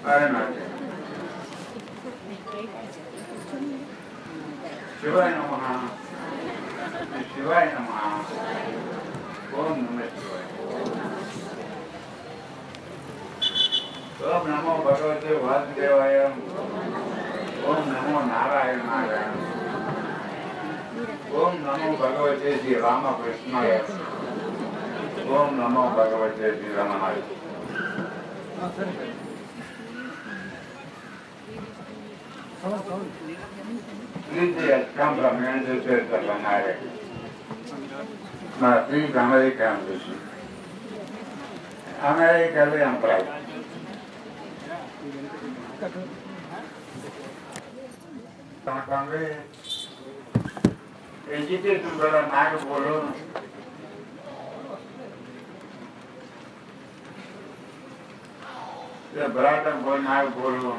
అరణాచలం శివాయ నమ శివాయ నమ ఓం నమ శివాయ ఓం నమో భగవతే వాసుదేవాయ ఓం నమో నారాయణాయ ఓం నమో భగవతే శ్రీ రామకృష్ణాయ ఓం నమో భగవతే శ్రీ రమణాయ Please has come from United States of America. My please American vision. అమెరికాలో ఎంప్లాయ్ తనకండి ఎడ్యుకేషన్ కూడా నాగపూరు బరాటం పోయి నాగపూరు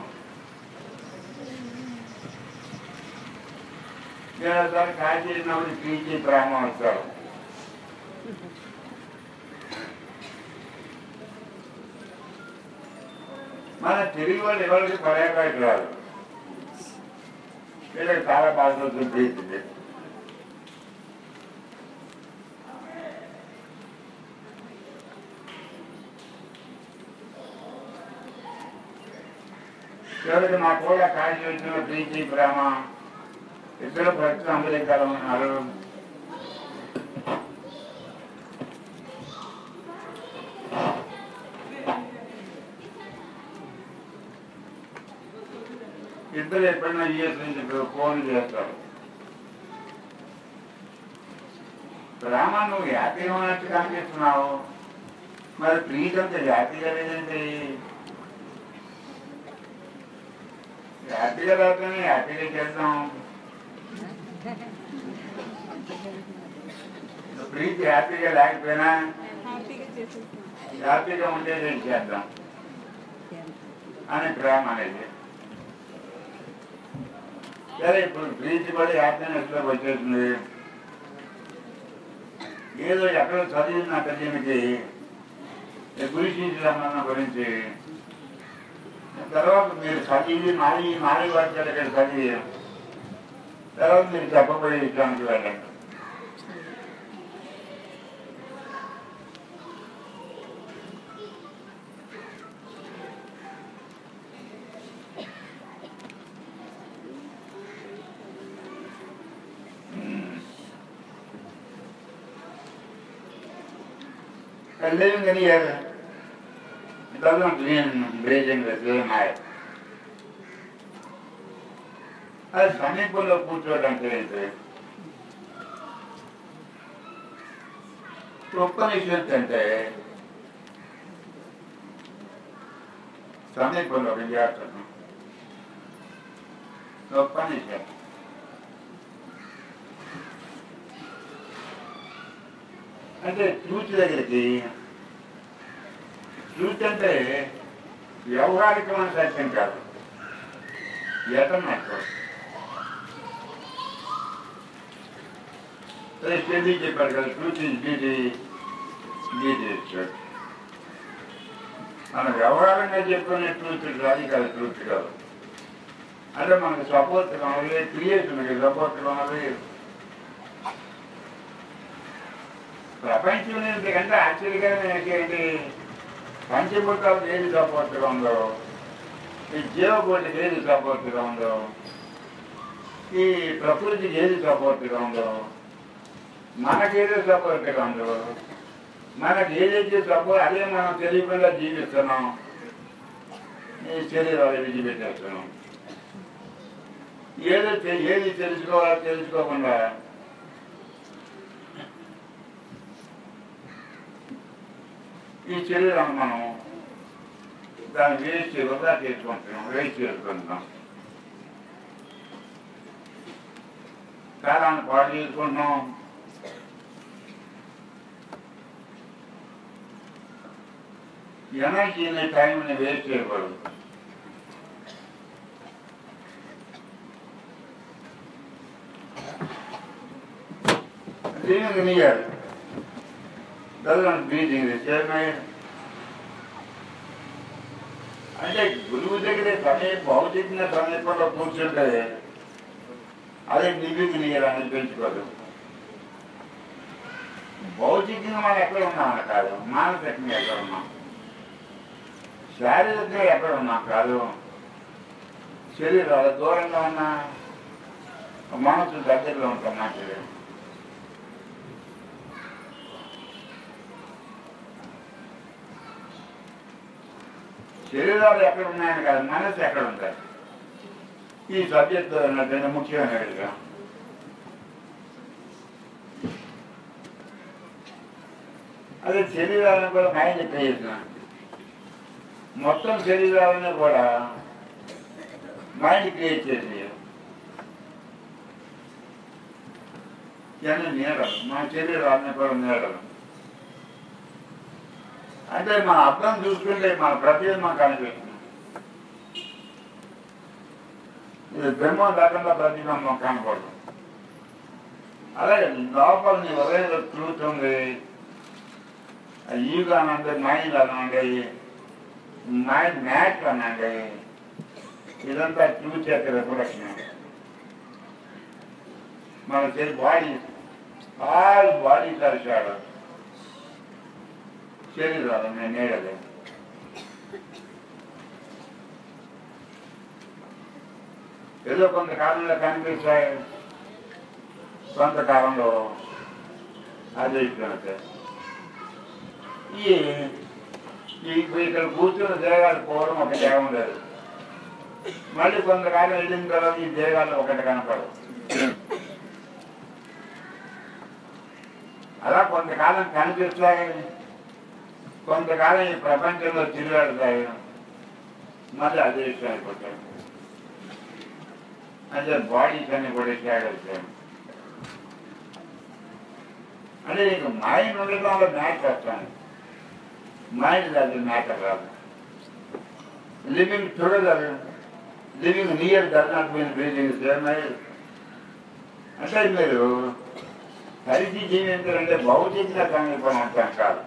నేను సార్ కాశీనప్పుడు పీజీ డ్రామా వస్తారు మన తెలుగు వాళ్ళు ఎవరికి పర్యాటక రాదు వీళ్ళకి చాలా బాధ తీసింది ఎవరికి మా కూడా కాశీ వచ్చిన పీజీ డ్రామా ఇద్దరు ప్రస్తుతం అమెరికాలో ఉన్నారు ఇద్దరు ఎప్పుడైనా యూఎస్ నుంచి ఇప్పుడు ఫోన్ చేస్తారు రామా నువ్వు హ్యాపీగా ఉన్నట్టు కనిపిస్తున్నావు మరి ప్లీజ్ అంత హ్యాపీగా లేదండి హ్యాపీగా రాకపోయినా హ్యాపీగా చేద్దాం ప్రీతి హ్యాపీగా లేకపోయినా హ్యాపీగా చేసేస్తాం హ్యాపీగా ఉండేది చేద్దాం అని ప్రేమ అనేది సరే ఇప్పుడు ప్రీతి పడి హ్యాపీనెస్ లోకి వచ్చేసింది ఏదో ఎక్కడ చదివిన దీనికి గురించి సంబంధం గురించి తర్వాత మీరు చదివి నాలుగు నాలుగు వర్గాలు ఇక్కడ చదివి తర్వాత మీరు చెప్పబోయే విషయానికి వెళ్ళండి living in here doesn't mean breathing the same air. అది సమీపంలో కూర్చోవడం తెలియదు ఉపనిషత్ అంటే సమీపంలో విద్యార్థులు ఉపనిషత్ అంటే ట్రూత్ దగ్గరికి ట్రూత్ అంటే వ్యవహారికమైన సత్యం కాదు ఎటన్నట్టు స్టడీ చెప్పారు కదా truth is beauty beauty is మన వ్యవహారంగా చెప్పుకునే ట్రూత్ అది కాదు ట్రూత్ కాదు అంటే మనకు సపోర్ట్ కావాలి క్రియేషన్కి సపోర్ట్ కావాలి ప్రపంచంలో ఎందుకంటే యాక్చువల్గా ఏంటి పంచభూతాలు ఏది సపోర్ట్గా ఉందో ఈ జీవకోటికి ఏది సపోర్ట్గా ఉందో ఈ ప్రకృతికి ఏది సపోర్ట్గా ఉందో మనకేదో సపోర్ట్గా ఉందో మనకి ఏదైతే సపోర్ట్ అదే మనం తెలియకుండా జీవిస్తున్నాం ఈ శరీరాలు విడిచిపెట్టేస్తున్నాం ఏదో తె- ఏది తెలుసుకోవాలో తెలుసుకోకుండా ఈ శరీరం మనం దాన్ని వేస్ట్ వృధా చేసుకుంటున్నాం వేస్ట్ చేసుకుంటున్నాం కాలాన్ని పాడు చేసుకుంటున్నాం ఎనర్జీని టైంని వేస్ట్ చేయకూడదు దీనికి నీయాలి doesn't breathing the chairman. అంటే గురువు దగ్గర సమయం భౌతికంగా సమీపంలో కూర్చుంటే అదే నిలుగు నీయాలని పెంచుకోదు భౌతికంగా మనం ఎక్కడ ఉన్నాం కాదు మానసికంగా ఎక్కడ ఉన్నాం శారీరకంగా ఎక్కడ ఉన్నాం కాదు శరీరాలు దూరంగా ఉన్నా మనసు దగ్గరలో ఉంటాం నాకు శరీరాలు ఎక్కడ ఉన్నాయని కాదు మనసు ఎక్కడ ఉంటాయి ఈ సబ్జెక్ట్ అన్నట్టు ముఖ్యమైన విషయం అదే శరీరాలను కూడా మైండ్ క్రియేషన్ మొత్తం శరీరాలను కూడా మైండ్ క్రియేట్ చేసి ఇవన్నీ నీడలు మా శరీరాన్ని కూడా నీడలు అంటే మన అర్థం చూసుకుంటే మన ప్రతిబింబం కనిపిస్తుంది ఇది బ్రహ్మ లేకుండా ప్రతిబింబం కనపడదు అలాగే లోపల నీ హృదయంలో ట్రూత్ ఉంది ఈగో అనండి మైండ్ అనండి మైండ్ మ్యాట్ అనండి ఇదంతా ట్రూత్ యొక్క రిప్రొడక్షన్ మన బాడీ ఆల్ బాడీ కలిశాడు శరీరాలు నేను నేడలే ఏదో కొంతకాలంలో కనిపిస్తాయి కొంతకాలంలో అదే ఇచ్చినట్టే ఈ ఈ ఇక్కడ కూర్చున్న దేగాలు పోవడం ఒక దేవం లేదు మళ్ళీ కొంతకాలం వెళ్ళిన తర్వాత ఈ దేగాలు ఒకటి కనపడవు అలా కొంతకాలం కనిపిస్తాయి కొంతకాలం ఈ ప్రపంచంలో తిరిగాడుతాయి మళ్ళీ అదే విషయం అయిపోతాయి అంటే బాడీస్ అన్ని కూడా చేయగలుగుతాయి అంటే నీకు మైండ్ ఉండడం వల్ల మ్యాచ్ వస్తాను మైండ్ అది మ్యాటర్ రాదు living together living near does not mean breathing same అంటే మీరు కలిసి జీవించాలంటే భౌతికంగా సమీపం అంటాం కాదు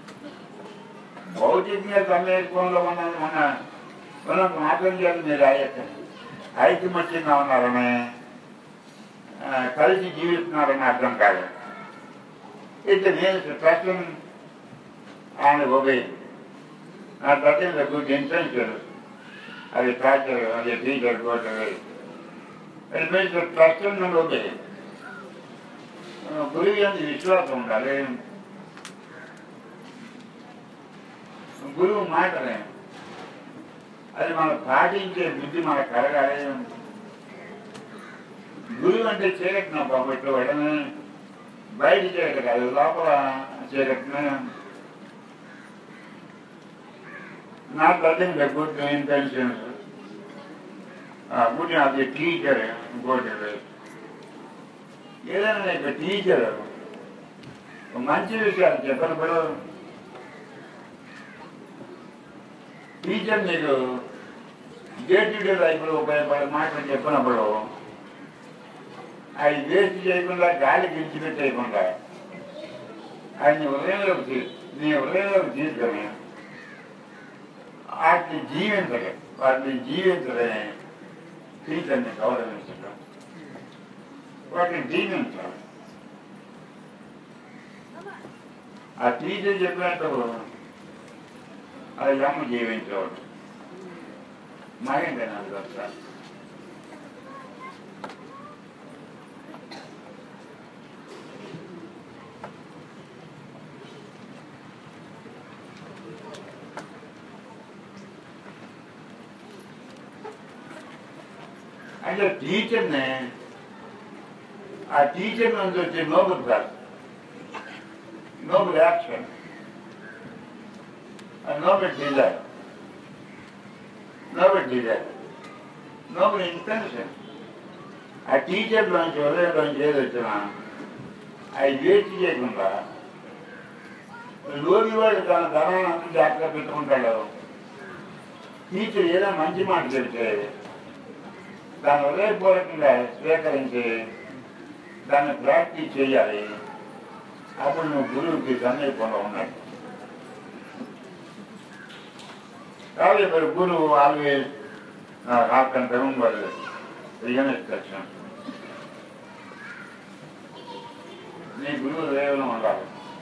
భౌతికంగా సమీపంలో ఉన్న మన ఉన్నంత మాత్రం చేయాలి మీరు ఐక్య ఐకమత్యంగా ఉన్నారని ఆ, కలిసి జీవిస్తున్నారని అర్థం కాదు it's means trust and obey నా ట్రస్ట్ గుడ్ ఇంటెన్షన్ అది టాచర్ అది టీచర్ గోటర్ it means trust and obey గురువు అని విశ్వాసం ఉండాలి గురువు మాటలే అది మనం పాటించే బుద్ధి మనకు కలగాలి గురువు అంటే చీకటిన బాబట్టు వాడని బయట చీకటి కాదు లోపల చీకటిన నాకు అర్థం గుడ్ ఇంటెన్షన్స్ గుడ్ అది టీచర్ ఇంకోటి ఏదైనా నీకు టీచర్ మంచి విషయాలు చెప్పినప్పుడు టీచర్ నీకు డే టు డే లైఫ్లో ఉపయోగపడే మాటలు చెప్పినప్పుడు అవి వేస్ట్ చేయకుండా గాలి విడిచిపెట్టేయకుండా ఆయన హృదయంలోకి తీ- నీ హృదయంలోకి తీసుకొని వాటిని జీవించలే వాటిని జీవించలే టీచర్ని గౌరవించడం వాటిని జీవించాలి ఆ టీచర్ చెప్పినట్టు అది అమ్మ జీవించవచ్చు మైండ్ అనేది వస్తారు అంటే టీచర్ని ఆ టీచర్ నుంచి వచ్చే నోబుల్ కాదు noble action noble desire noble desire noble intention ఆ టీచర్ నుంచి హృదయంలోంచి ఏది వచ్చినా అవి వేస్ట్ చేయకుండా లోని వాడు తన ధనాన్ని అంత జాగ్రత్తగా పెట్టుకుంటాడు టీచర్ ఏదో మంచి మాట చెప్తే దాన్ని హృదయపూర్వకంగా స్వీకరించి దాన్ని ప్రాక్టీస్ చేయాలి అప్పుడు నువ్వు గురువుకి సమీపంలో ఉన్నాడు కాబట్టి మరి గురువు always have and remember real expression నీ గురువు హృదయంలో ఉండాలి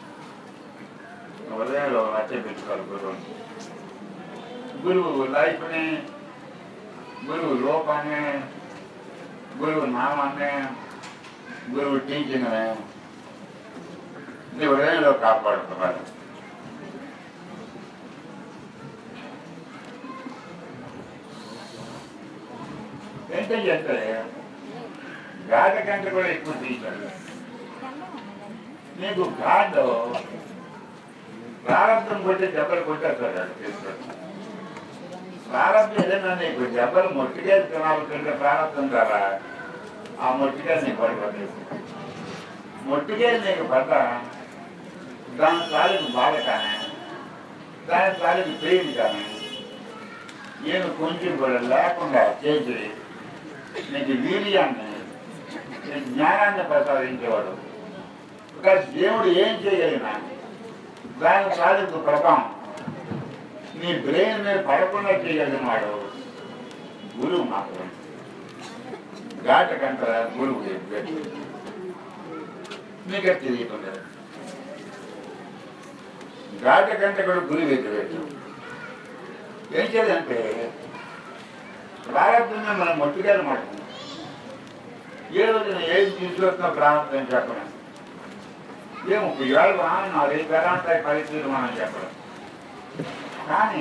హృదయంలో నచ్చే పెట్టుకోవాలి గురువు గురువు లైఫ్ని గురువు రూపాన్ని గురువు నామాన్ని గురువు టీచింగ్ని నీ హృదయంలో కాపాడుతున్నారు ఏంటంటే గాఢ కంటే కూడా ఎక్కువ తీశాడు నీకు గాడ్ ప్రారంభం కొట్టి దెబ్బలు కొట్టేస్తాడు వాడు తీసుకొని. ప్రారంభం ఏదైనా నీకు దెబ్బలు మొట్టిగా తినాలంటే ప్రారంభం కదా ఆ మొట్టిగా నీకు పడిపోతుంది మొట్టిగా నీకు పడ్డ దాని తాలూకు బాధ కానీ దాని తాలూకు పెయిన్ కానీ నేను కొంచెం కూడా లేకుండా చేసి నీకు వీర్యాన్ని నీకు జ్ఞానాన్ని ప్రసాదించేవాడు ఒక దేవుడు ఏం చేయగలిగినా దాని తాలూకు ప్రభావం నీ బ్రెయిన్ మీద పడకుండా చేయగలిగినాడు గురువు మాత్రం ఘాట కంట గురువు చెప్పాడు. నీకు అది తెలియకుండా ఘాట కంట కూడా గురువు ఎదురు ఏం చేయాలంటే ప్రారంభంగా మనం మొట్టిగా మాట ఏ రోజున ఏది తీసుకొస్తున్నా ప్రారంభం చెప్పడం ఏమో ఇవాళ నా రేపు ఎలా ఉంటాయి పరిస్థితులు మనం చెప్పడం కానీ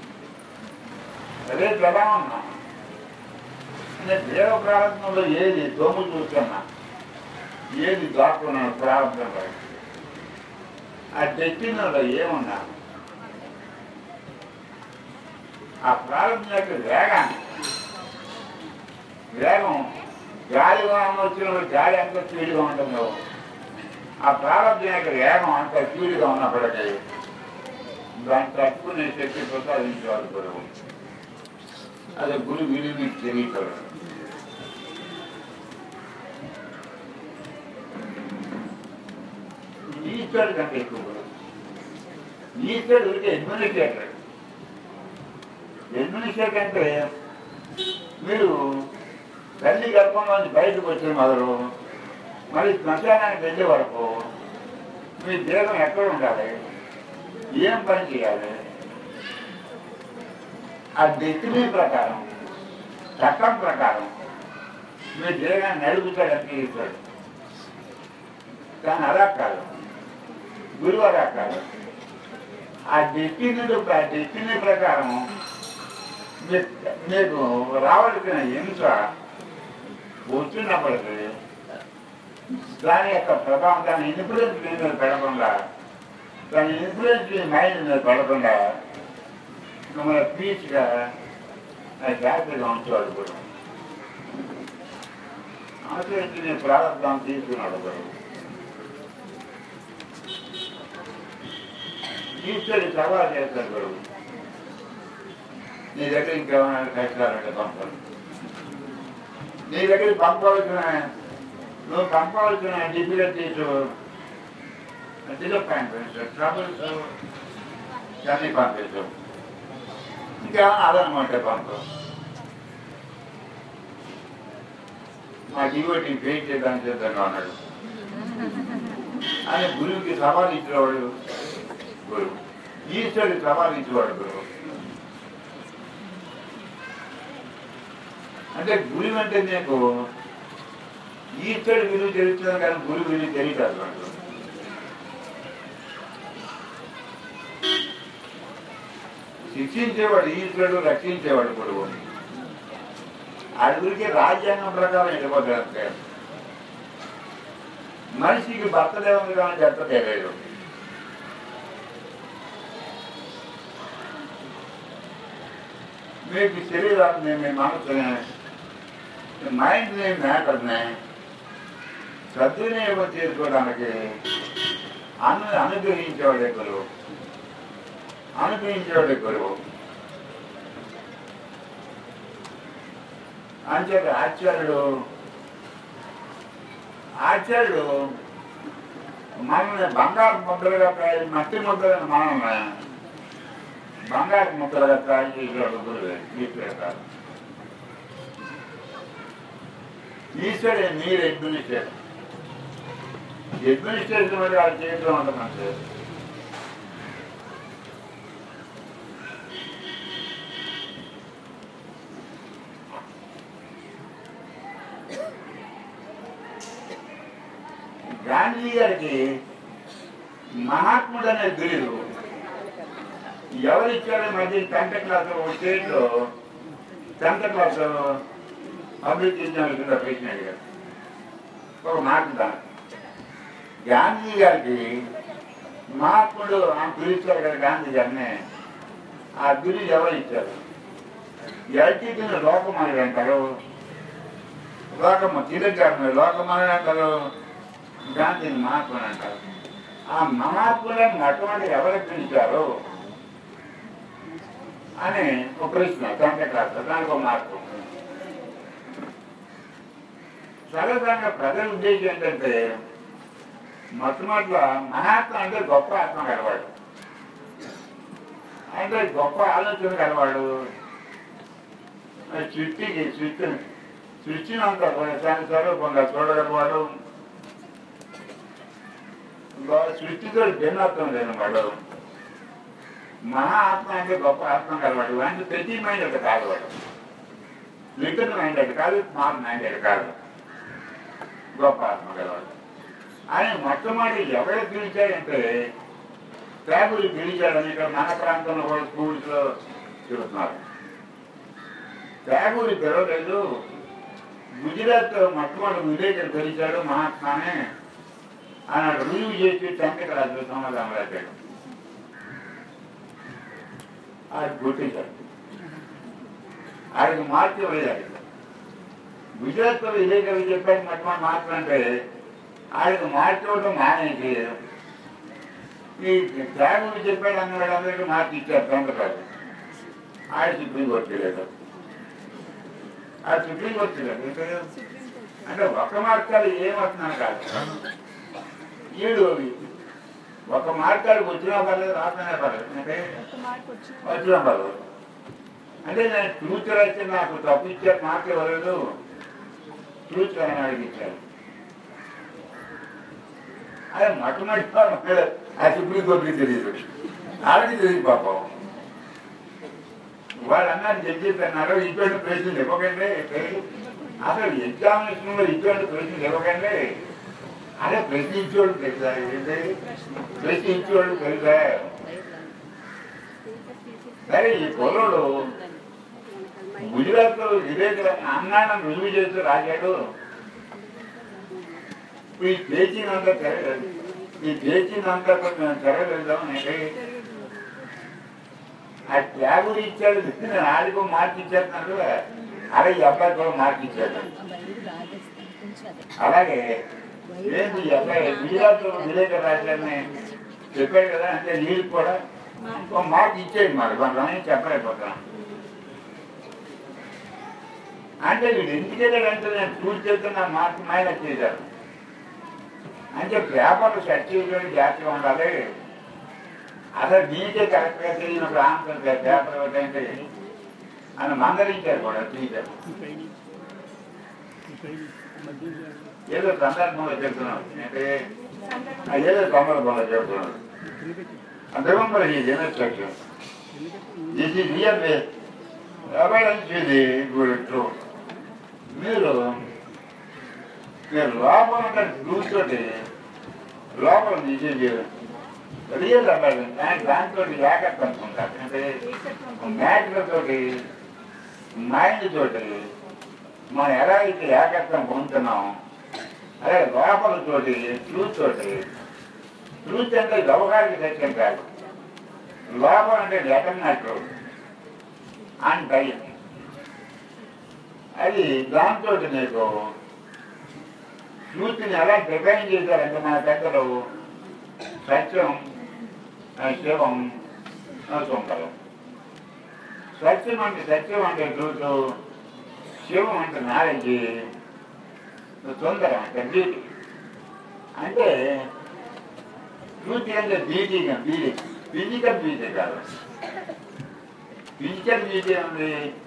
రేపు ఎలా ఉన్నా నేను దేవ ప్రారంభంలో ఏది దోము చూస్తున్నా ఏది దాక్కున్నా ప్రారంభంలో ఆ తెచ్చినలో ఏమున్నా ఆ ప్రారంభం యొక్క వేగాన్ని వేగం గాలి వాహనం వచ్చినప్పుడు గాలి ఎంత స్పీడ్గా ఉంటుందో ఆ ప్రారంభం యొక్క వేగం అంత స్పీడ్గా ఉన్నప్పటికీ దాన్ని తట్టుకునే శక్తి ప్రసాదించేవారు గురువు అదే గురు విలువ మీకు తెలియకూడదు ఈశ్వరుడు కంటే ఎక్కువ గురువు ఈశ్వరుడు ఊరికే అడ్మినిస్ట్రేటర్ అడ్మినిస్ట్రేటర్ అంటే మీరు తల్లి గర్భంలోంచి బయటకు వచ్చిన మొదలు మరి శ్మశానానికి వెళ్ళే వరకు మీ దేహం ఎక్కడ ఉండాలి ఏం పని చేయాలి ఆ డెస్టినీ ప్రకారం చట్టం ప్రకారం మీ దేహాన్ని నడుపుతాడని తీరుతాడు కానీ అలా కాదు గురువు అలా కాదు ఆ డెస్టినీ ఆ డెస్టినీ ప్రకారం మీ- మీకు రావాల్సిన హింస వచ్చినప్పటికీ దాని యొక్క ప్రభావం దాని ఇన్ఫ్లుయెన్స్ మీ మీద పడకుండా దాని ఇన్ఫ్లుయెన్స్ మీ మైండ్ మీద పడకుండా మిమ్మల్ని పీస్గా హ్యాపీగా ఉంచేవాడు గురువు ఆచరించి నేను ప్రారంభం తీసుకున్నాడు గురువు ఈశ్వరుడు సవాల్ చేస్తాడు గురువు నీ దగ్గర ఇంకేమైనా కష్టాలంటే పంపాలి నీ దగ్గర పంపవలసిన నువ్వు పంపవలసిన డిఫికల్టీస్ డిసప్పాయింట్మెంట్స్ ట్రబుల్స్ అన్నీ పంపించు ఇంకేమైనా అదనమాట పంపు మా డివోటీ ఫెయిల్ చేద్దాం చేద్దాం అన్నాడు అని గురువుకి సవాల్ ఇచ్చేవాడు గురువు ఈశ్వరుడికి సవాల్ ఇచ్చేవాడు గురువు అంటే గురువు అంటే నీకు ఈశ్వరుడు విలువ తెలుస్తుంది కానీ గురువు విలువ తెలియదు నాకు శిక్షించేవాడు ఈశ్వరుడు రక్షించేవాడు గురువు అడుగురికి రాజ్యాంగం ప్రకారం వెళ్ళిపోతారు మనిషికి భర్త దేవుడు కానీ భర్త తెలియదు మీకు శరీరాన్ని మీ మనసుని మీ మైండ్ని మ్యాటర్ని సద్వినియోగం చేసుకోవడానికి అను అనుగ్రహించేవాడే గురువు అనుగ్రహించేవాడే గురువు అంచేత ఆచార్యుడు ఆచార్యుడు మనల్ని బంగారు ముద్రగా ప్రయాణి మట్టి ముద్రని మనల్ని బంగారు ముక్కలుగా తయారు చేసేవాడు గురువే ఈశ్వరుడు కాదు ఈశ్వరుడు మీరు అడ్మినిస్ట్రేటర్ అడ్మినిస్ట్రేషన్ మరి వాళ్ళ చేతిలో ఉండమంటే గాంధీ గారికి మహాత్ముడు అనే బిరుదు ఎవరు ఇచ్చారో మధ్య టెన్త్ క్లాస్ ఒక స్టేట్లో టెన్త్ క్లాస్ పబ్లిక్ ఎగ్జామ్ కింద ప్రశ్న అడిగారు ఒక మాట దాని గాంధీ గారికి మహాత్ముడు ఆ పిలుస్తారు కదా గాంధీ గారిని ఆ బిరుదు ఎవరు ఇచ్చారు ఎల్టీటీని లోకమానుడు అంటారు లోకము తిరగారు లోకమానుడు అంటారు గాంధీని మహాత్ముడు అంటారు ఆ మహాత్ములను అటువంటి ఎవరు పిలిచారు అని ఒక ప్రశ్న టెన్త్ క్లాస్ దానికి ఒక మార్పు సరదాగా ప్రజల ఉద్దేశం ఏంటంటే మొట్టమొదట మహాత్మ అంటే గొప్ప ఆత్మ కలవాడు అంటే గొప్ప ఆలోచన కలవాడు సృష్టికి సృష్టి సృష్టిని అంత దాని స్వరూపంగా చూడగలవాడు సృష్టితో భిన్నత్వం లేనివాడు మహా ఆత్మ అంటే గొప్ప ఆత్మ కలవాడు అంటే ప్రతి మైండ్ అంటే కాదు వాడు లిక్విడ్ మైండ్ అంటే కాదు స్మాల్ మైండ్ అంటే కాదు గొప్ప ఆత్మ కలవాడు ఆయన మొట్టమొదటి ఎవరు పిలిచాడంటే ట్యాబులు పిలిచాడని ఇక్కడ మన ప్రాంతంలో కూడా స్కూల్స్ లో చెబుతున్నారు ట్యాబులు పిలవలేదు గుజరాత్ మొట్టమొదటి విలేకరు పిలిచాడు మహాత్మానే ఆయన రుజువు చేసి టెన్త్ క్లాస్ సమాధానం రాశాడు ఆయన గుర్తించాడు ఆయనకు మార్చి వేయాలి గుజరాత్లో విలేకరులు చెప్పాడు మొట్టమొదటి మార్పు అంటే ఆయనకు మార్చవడం మానేసి ఈ త్యాగులు చెప్పాడు అన్న వాళ్ళందరికీ మార్చి ఇచ్చారు టెన్త్ క్లాస్ ఆయన సుప్రీం కోర్టు వెళ్ళాడు ఆ సుప్రీం కోర్టు వెళ్ళాడు అంటే ఒక మార్కాలు ఏమవుతున్నాను కాదు ఈడు ఒక మార్కాలకు వచ్చినా పర్లేదు రాకనే పర్లేదు అంటే ఒక మార్క్ వచ్చింది వచ్చినా పర్లేదు అంటే నేను ఫ్యూచర్ అయితే నాకు తప్పు ఇచ్చారు మార్క్ ఇవ్వలేదు ఫ్యూచర్ అని అడిగించారు అదే మొట్టమొదటి ఆ సుప్రీం కోర్టుకి తెలియదు ఆవిడకి తెలియదు పాపం వాళ్ళు అన్నారు జడ్జి అన్నారు ఇటువంటి ప్రశ్నలు ఇవ్వకండి అసలు ఎగ్జామినేషన్ లో ఇటువంటి ప్రశ్నలు ఇవ్వకండి అదే ప్రశ్నించేవాడు తెలుసా ఏంటి ప్రశ్నించేవాడు తెలుసా సరే ఈ కుర్రోడు గుజరాత్ లో విలేకరు అన్నానం రుజువు చేస్తూ రాశాడు ఈ పేచీనంత తెరగలేదు ఈ పేచీనంత కొంచెం తెరగలేదాం అంటే ఆ త్యాగుడు ఇచ్చాడు నేను ఆడికో మార్చి ఇచ్చేస్తున్నాడు అలా ఈ అబ్బాయి కూడా మార్చి ఇచ్చాడు అలాగే ఏంటి ఈ అబ్బాయి గుజరాత్ విలేకరు రాశాడని చెప్పాడు కదా అంటే నీళ్ళు కూడా ఒక మార్క్ ఇచ్చేది మరి కొంతమంది చెప్పలేకపోతున్నాం అంటే వీడు ఎందుకంటే నేను చూసి చెప్తే నా మార్క్ మైనస్ చేశారు అంటే పేపర్లు సెట్ చేయడం జాగ్రత్తగా ఉండాలి అసలు నీకే కరెక్ట్గా తెలియనప్పుడు ఆన్సర్ పేపర్ ఏంటంటే అని మందలించారు కూడా టీచర్ ఏదో సందర్భంలో చెప్తున్నాను అంటే ఆ ఏదో సందర్భంలో చెప్తున్నాను రిమెంబర్ ఈ instruction this is real evidence ఇది ట్రూ మీరు మీరు లోపల చూస్తుంటే లోపల తీసేది రియల్ అవ్వాలి దాంతో జాగ్రత్త అనుకుంటారు అంటే మ్యాట్లతోటి మైండ్ తోటి మనం ఎలా అయితే ఏకత్వం పొందుతున్నాం అదే లోపల తోటి ట్రూత్ తోటి ట్రూత్ అంటే వ్యవహారిక సత్యం కాదు లోపల అంటే జగన్నట్లు అని భయం అది దాంతో నీకు ట్రూత్ని ఎలా డిఫైన్ చేశారంటే మన పెద్దలు సత్యం ఆ, శివం ఆ, సుందరం సత్యం అంటే సత్యం అంటే ట్రూత్ శివం అంటే నాలెడ్జ్ సుందరం అంటే బ్యూటీ అంటే బ్యూటీ అంటే బ్యూటీగా బ్యూటీ ఫిజికల్ బ్యూటీ కాదు ఫిజికల్ బ్యూటీ ఉంది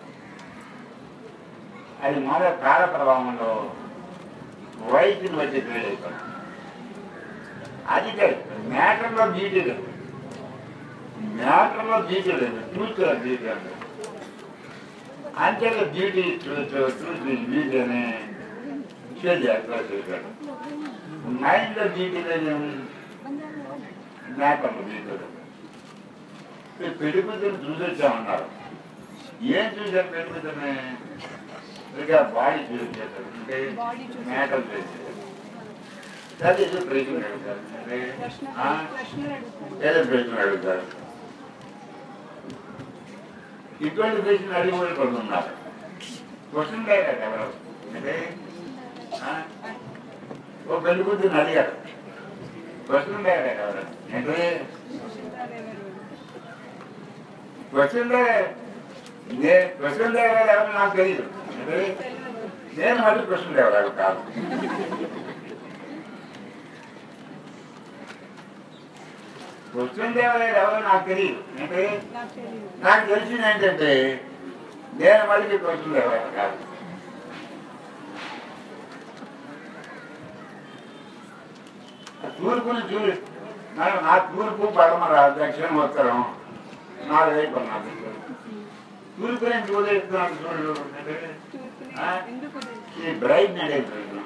అది మొదల కాల ప్రభావంలో వయసుని వచ్చి క్రియేట్ అయిపోయింది అది కాదు మ్యాటర్లో బ్యూటీ లేదు మ్యాటర్లో బ్యూటీ లేదు ట్రూత్లో బ్యూటీ ఉంది అంతే బ్యూటీ ట్రూత్ ట్రూత్ బ్యూటీ అని చేశాడు మైండ్లో బ్యూటీ లేదు మ్యాటర్లో బ్యూటీ లేదు పెళ్ళికూతురు చూసొచ్చామన్నారు ఏం చూశారు పెళ్ళికూతుర్ని ఇక బాడీ చూపించారు అంటే Body చూసి. మేకలు చూపించారు అది ఏదో ప్రశ్న అడుగుతారు అంటే, ప్రశ్న ఆ, ప్రశ్నలు అడుగుతారు ఏదో ప్రశ్న అడుగుతారు ఇటువంటి ప్రశ్న అడిగిపోయి కొన్ని ఉన్నారు క్వశ్చన్ లేదు ఎవరు అంటే ఆ, ఓ పెళ్లి కూతురు అడిగారు క్వశ్చన్ లేదు ఎవరు అంటే క్వశ్చన్ నేను క్వశ్చన్ ఎవరు నాకు తెలియదు అంటే నేను మళ్ళీ క్వశ్చన్ ఎవరు కాదు క్వశ్చన్ ఎవరు ఎవరు నాకు తెలియదు అంటే నాకు తెలియదు నాకు తెలిసింది ఏంటంటే నేను మళ్ళీ క్వశ్చన్ ఎవరు కాదు తూర్పుని చూడు మరి నా తూర్పు పడమర దక్షిణ ఉత్తరం నాలుగు అయిపోయినాడు తూర్పు నేను చూడేస్తున్నాను చూడు అంటే తూర్పుని ఆ? ఎందుకు తెలియదు? ఈ బ్రైట్ నడేస్తున్నాను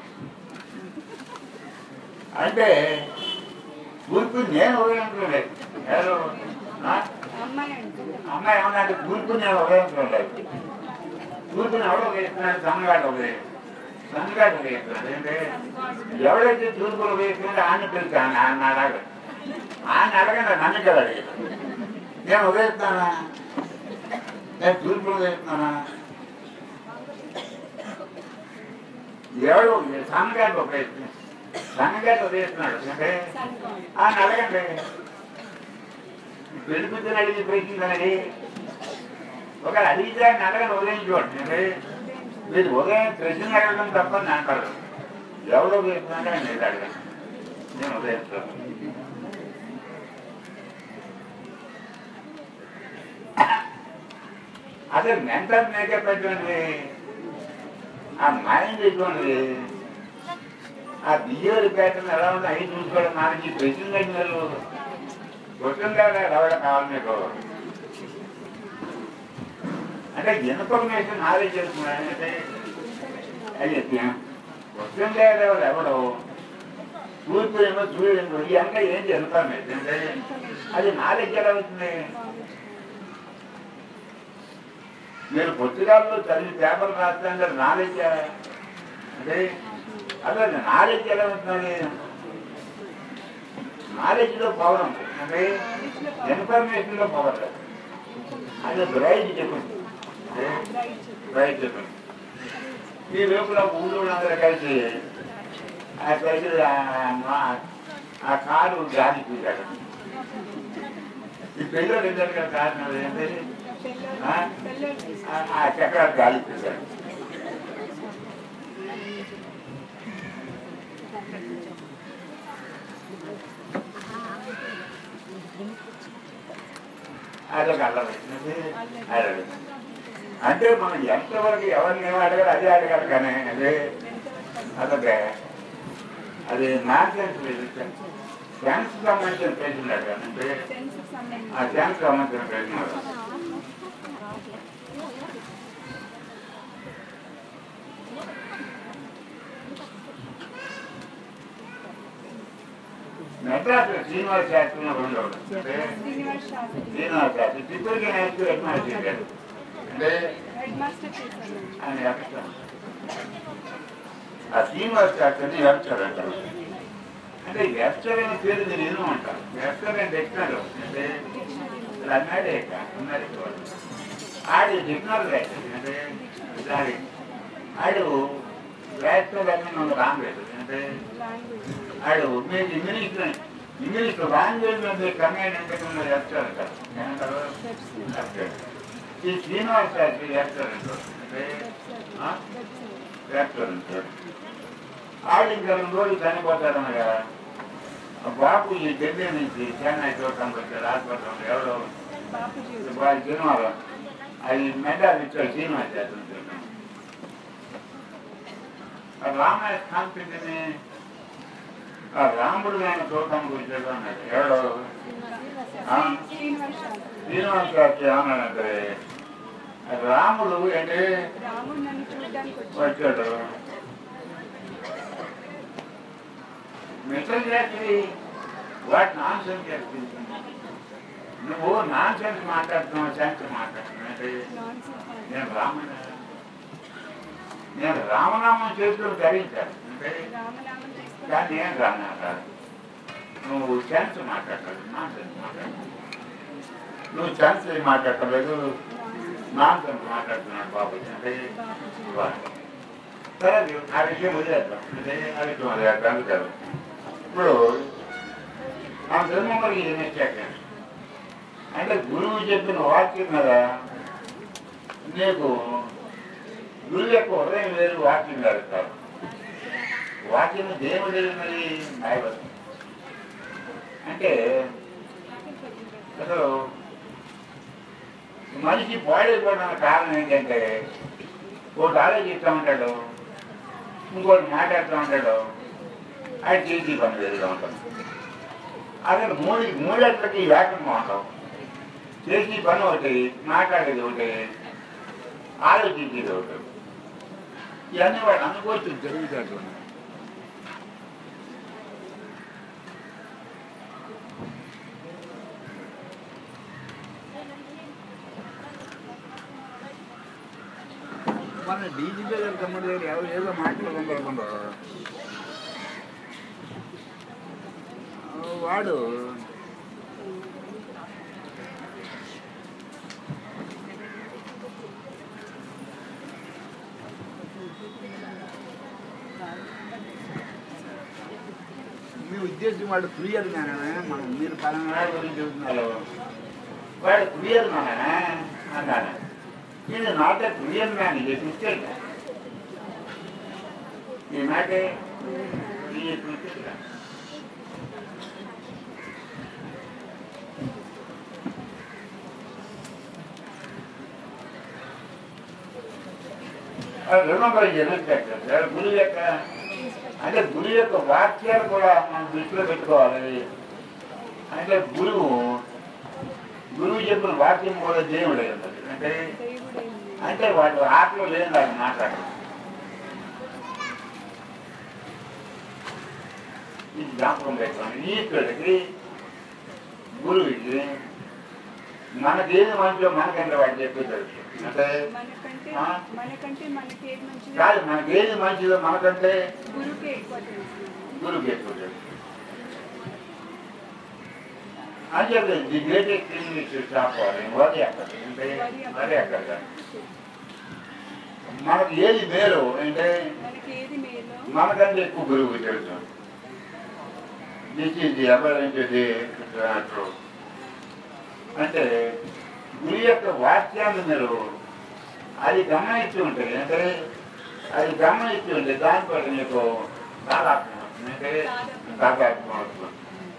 అంటే తూర్పు నేను ఉదయించలేదు ఎవరు? ఆ? అమ్మాయి అంటుంది అమ్మాయి ఏమన్నా తూర్పు నేను ఉదయించలేదు తూర్పుని ఎవడో వేస్తున్నాడు సన్నగాడు ఒకటి సన్నగాడు వేస్తున్నాడు ఏంటంటే ఎవడైతే తూర్పులు వేస్తున్నాడో ఆయన పిలుస్తాను ఆయన అడగ ఆయన అడగండి నన్ను కదా అడిగాడు నేను ఉదయిస్తానా నేను తూర్పులు వేస్తున్నానా ఎవడు సన్నగాడు ఉపయోగిస్తున్నాడు సన్నగాడు ఉదయిస్తున్నాడు అంటే సన్గాడ్ ఆయన అడగండి పెళ్ళికూతురు అడిగి ప్రశ్నించండి ఒకవేళ అడిగితే ఆయన అడగని ఉదయించుకోండి అంటే మీరు ఉదయం ప్రశ్న అడగడం తప్ప నేను అంటారు ఎవరో వేస్తున్నాడో నేను అడగను నేను ఉదయిస్తాను అదే మెంటల్ మేకప్ ఎటువంటి ఆ మైండ్ ఎటువంటి ఆ బిహేవియర్ ప్యాటర్న్ ఎలా ఉంది అవి చూసుకోవడం మనకి ప్రశ్న మీరు క్వశ్చన్ ఎవడ కావాలి మీకు అంటే ఇన్ఫర్మేషన్ నాలెడ్జ్ చేస్తున్నాడు అంటే అది క్వశ్చన్ ఎవరు ఎవడు తూర్పు ఏమో సూర్యుడు ఈ అంతా ఏం ఇన్ఫర్మేషన్ అంటే అది నాలెడ్జ్ ఎలా అవుతుంది మీరు పుస్తకాల్లో చదివి పేపర్ రాస్తాంటే నాలెడ్జ్ అంటే అదే నాలెడ్జ్ ఎలా ఉంటుంది నాలెడ్జ్ లో పవర్ ఉంటుంది అంటే ఇన్ఫర్మేషన్ లో పవర్ లేదు అది బ్రైట్ చెప్పండి బ్రైట్ బ్రైట్ చెప్పండి ఈ లోపల ఊళ్ళో అందరూ కలిసి ఆ కలిసి ఆ- మా- ఆ కారు గాలి చూశాడు ఈ పిల్లలు ఇద్దరు కదా కారణం ఏంటి ఆ? పిల్లలు పిల్లలు ఆ- ఆ చక్రాలు గాలి చూశాడు అదొక అల్లరి అల్లరి అంటే మనం ఎంతవరకు ఎవరిని ఏమో అడగాలి అదే అడగాలి కానీ అదే అదొక అది నాన్ సెన్స్ సెన్స్ సంబంధించిన ప్రశ్నలు అడగాలి అంటే సెన్స్ ఆ సంబంధించి సెన్స్ సంబంధించిన ప్రశ్నలు మెడ్రాస్ శ్రీనివాస శాస్త్రి రెండు అంటే శ్రీనివాస్ శాస్త్రి శ్రీనివాస శాస్త్రి తిప్పటికి నేర్చు హెడ్ చేశాడు అంటే హెడ్ మాస్టర్ చేశాను ఆయన వెప్తారు ఆ శ్రీనివాస శాస్త్రిని వెప్తారు అంటారు అంటే వెప్చర్ అనే పేరు మీరు ఏమో అంటారు వెప్చర్ అంటే ఎక్కినారు అంటే ఇలా అన్నాడే అన్నాడు ఆడి డిక్షనరీ రాశాడు అంటే దాని ఆడు రాష్ట్రాలు అన్నీ రాంగ్లేదు అంటే లాంగ్వేజ్ ఆడు మీరు ఇంగ్లీష్ ఇంగ్లీష్ లాంగ్వేజ్ మీద కమాండ్ అంటే మీరు వెప్చర్ అంటారు ఏమంటారు వెప్చర్ ఈ శ్రీనివాస శాస్త్రి వెప్చర్ అంటారు అంటే ఆ? రెస్టారెంట్ ఆడు ఇంకా రెండు రోజులు చనిపోతాడనగా ఆ బాబు ఈ ఢిల్లీ నుంచి చెన్నై చూడటానికి వచ్చాడు హాస్పిటల్ ఎవరో బాపూజీ వాళ్ళ సినిమాలో అది మెడాల్ ఇచ్చాడు సినిమా చేస్తుంటాను రామాయ కాన్ఫిడెంట్ని ఆ రాముడు నేను చూడటం గురించి అన్నాడు ఎవడో ఆ? శ్రీనివాస్ శాస్త్రి శ్రీనివాసరాజు ఏమన్నాడంటే రాముడు ఏంటి రాముడు నన్ను చూడడానికి వచ్చాడు వచ్చాడు మెసేజ్ చేసి వాటి నాన్ సెన్స్ చేస్తుంది నువ్వు నాన్ సెన్స్ మాట్లాడుతున్నావు సెన్స్ మాట్లాడుతున్నావు అంటే నాన్ సెన్స్ నేను రాముడు నేను రామనామం చేతులు ధరించాను అంటే రామనామం తీసుకొని కానీ ఏం రానా నువ్వు సెన్స్ మాట్లాడలేదు నాన్ సెన్స్ మాట్లాడలేదు నువ్వు సెన్స్ ఏం మాట్లాడలేదు నాన్ సెన్స్ మాట్లాడుతున్నాడు బాబు అంటే బాబుజీ వా. సరే ఆ విషయం వదిలేద్దాం అంటే ఆ విషయం వదిలేద్దాం కాదు ఇప్పుడు ఆ ధర్మం ఏం ఇచ్చాక అంటే గురువు చెప్పిన వాక్యం కదా నీకు గురువు యొక్క హృదయం వేరు వాక్యం కాదు కాదు వాక్యం దేవుడు మరి బైబిల్ అంటే అసలు మనిషి పాడైపోవడానికి కారణం ఏంటంటే ఒకటి ఆలోచిస్తూ ఉంటాడు ఇంకోటి మాట్లాడుతూ ఉంటాడు అది చేసి పని వేరుగా ఉంటుంది అదే మూడు మూడేళ్ళకి ఏకంగా ఉంటాం చేసి పని ఒకటి మాట్లాడేది ఒకటి ఆలోచించేది ఒకటి ఇవన్నీ వాడు అనుకోవచ్చు జరుగుతాడు మన డీజీపీ గారి తమ్ముడు దగ్గర ఎవరు ఏదో మాట్లాడకుండా వాడు మీ ఉద్దేశం వాడు క్లియర్ గానే మనం మీరు పలానా గురించి చెబుతున్నారు వాడు క్లియర్ గానే అన్నాడు ఇది నాట్ క్లియర్ మ్యాన్ ఇది మిస్టేక్ ఈ మాటే ఈ మిస్టేక్ రుణంలో జరుగుతాయి గురువు యొక్క అంటే గురువు యొక్క వాక్యాలు కూడా మనం దృష్టిలో పెట్టుకోవాలి అంటే గురువు గురువు చెప్పిన వాక్యం కూడా దేవుడే ఉన్నది అంటే దేవుడే అంటే వాడు ఆటలో లేని వాళ్ళు మాట్లాడరు ఇది జ్ఞాపకం పెట్టుకోండి ఈశ్వరుడికి గురువుకి మనకేది మంచిదో మనకంటే వాడు చెప్పి తెలుసు అంటే మనకంటే ఆ? మనకంటే మనకి ఏది మంచిది కాదు మనకేది మంచిదో మనకంటే గురువుకే ఎక్కువ తెలుసు గురువుకి ఎక్కువ తెలుసు అని చెప్పి ది గ్రేటెస్ట్ ఇంగ్లీష్ చెప్పాలి వరి అక్కడ అంటే వరి అక్కడ మనకి ఏది మేలు అంటే మనకి ఏది మేలో మనకంటే ఎక్కువ గురువు తెలుసు దిస్ ఈజ్ ఎవరింటిది అంటే గురి యొక్క వాక్యాన్ని మీరు అది గమనించి ఉంటాయి అంటే అది గమనించి ఉంటే దానితో మీకు తాదాత్మ్యం వస్తుంది అంటే తాదాత్మ్యం వస్తుంది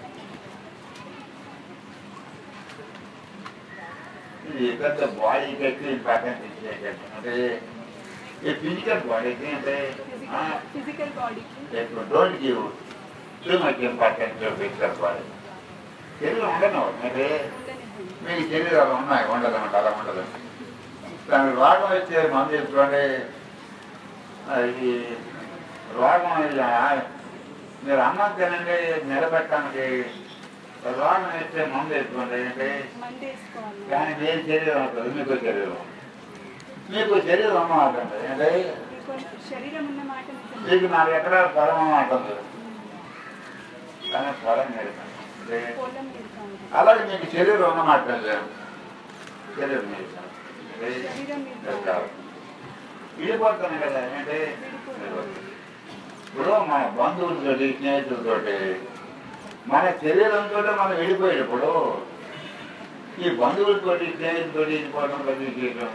ఇది పెద్ద బాడీకి ఎక్కువ ఇంపార్టెన్స్ ఇచ్చేటట్టు అంటే ఈ ఫిజికల్ బాడీకి అంటే ఆ, ఫిజికల్ బాడీకి Therefore, don't give too much importance to physical body. శరీరం ఉండను అంటే మీకు శరీరాలు ఉన్నాయి ఉండదు అంటే అలా ఉండదు దానికి రోగం వచ్చే మందు తీసుకోండి ఇది రోగం ఇది ఆ- మీరు అన్నం తినండి నిలబెట్టడానికి రోగం వచ్చే మందు వేసుకోండి అంటే మంది వేసుకోవాలి దానికి ఏం శరీరం ఉంటుంది మీకు శరీరం మీకు శరీరం అన్నమాట అంటే మీకు శరీరం ఉన్న మాట నిజం. మీకు నాలుగు ఎకరాల పొలం అంటుంది కానీ పొలం లేదు అంటే పొలం లేదు కాదు. అలాగే మీకు శరీరం ఉన్నమాట లేదు. శరీరం లేదు అంటే శరీరం లేదు లేదు కాదు. కాదు. విడిపోతాను కదా అంటే విడిపోతాను. ఇప్పుడు మన బంధువులతోటి స్నేహితులతోటి మన శరీరంతో మనం విడిపోయేటప్పుడు ఈ బంధువులతోటి స్నేహితులతోటి విడిపోవడం ప్రతి విశేషం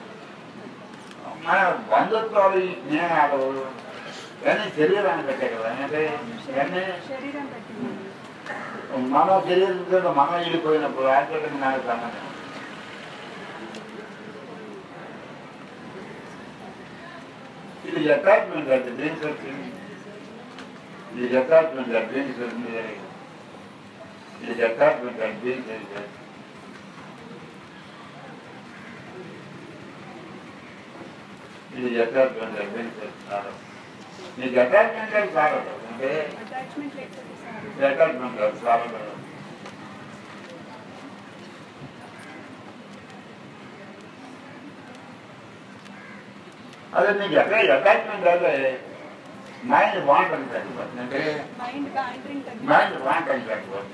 మన బంధుత్వాలు ఈ స్నేహాలు ఇవన్నీ శరీరాన్ని పెట్టే కదా అంటే ఇవన్నీ శరీరం బట్టి మన శరీరంతో మనం విడిపోయినప్పుడు ఆచరణ నాకు సంబంధం It is attachment that brings us in. It is attachment that brings us in. It is attachment that brings us in. It is attachment that brings us sorrow. నీకు అటాచ్మెంట్ అది సారదు అంటే అటాచ్మెంట్ లేకపోతే సారీ అటాచ్మెంట్ అది సారదు అదే నీకు ఎక్కడ attachment అదే మైండ్ బాగుంటుంది తగ్గిపోతుంది అంటే మైండ్ బ్యాంటరింగ్ తగ్గి మైండ్ బాగుంటుంది తగ్గిపోతుంది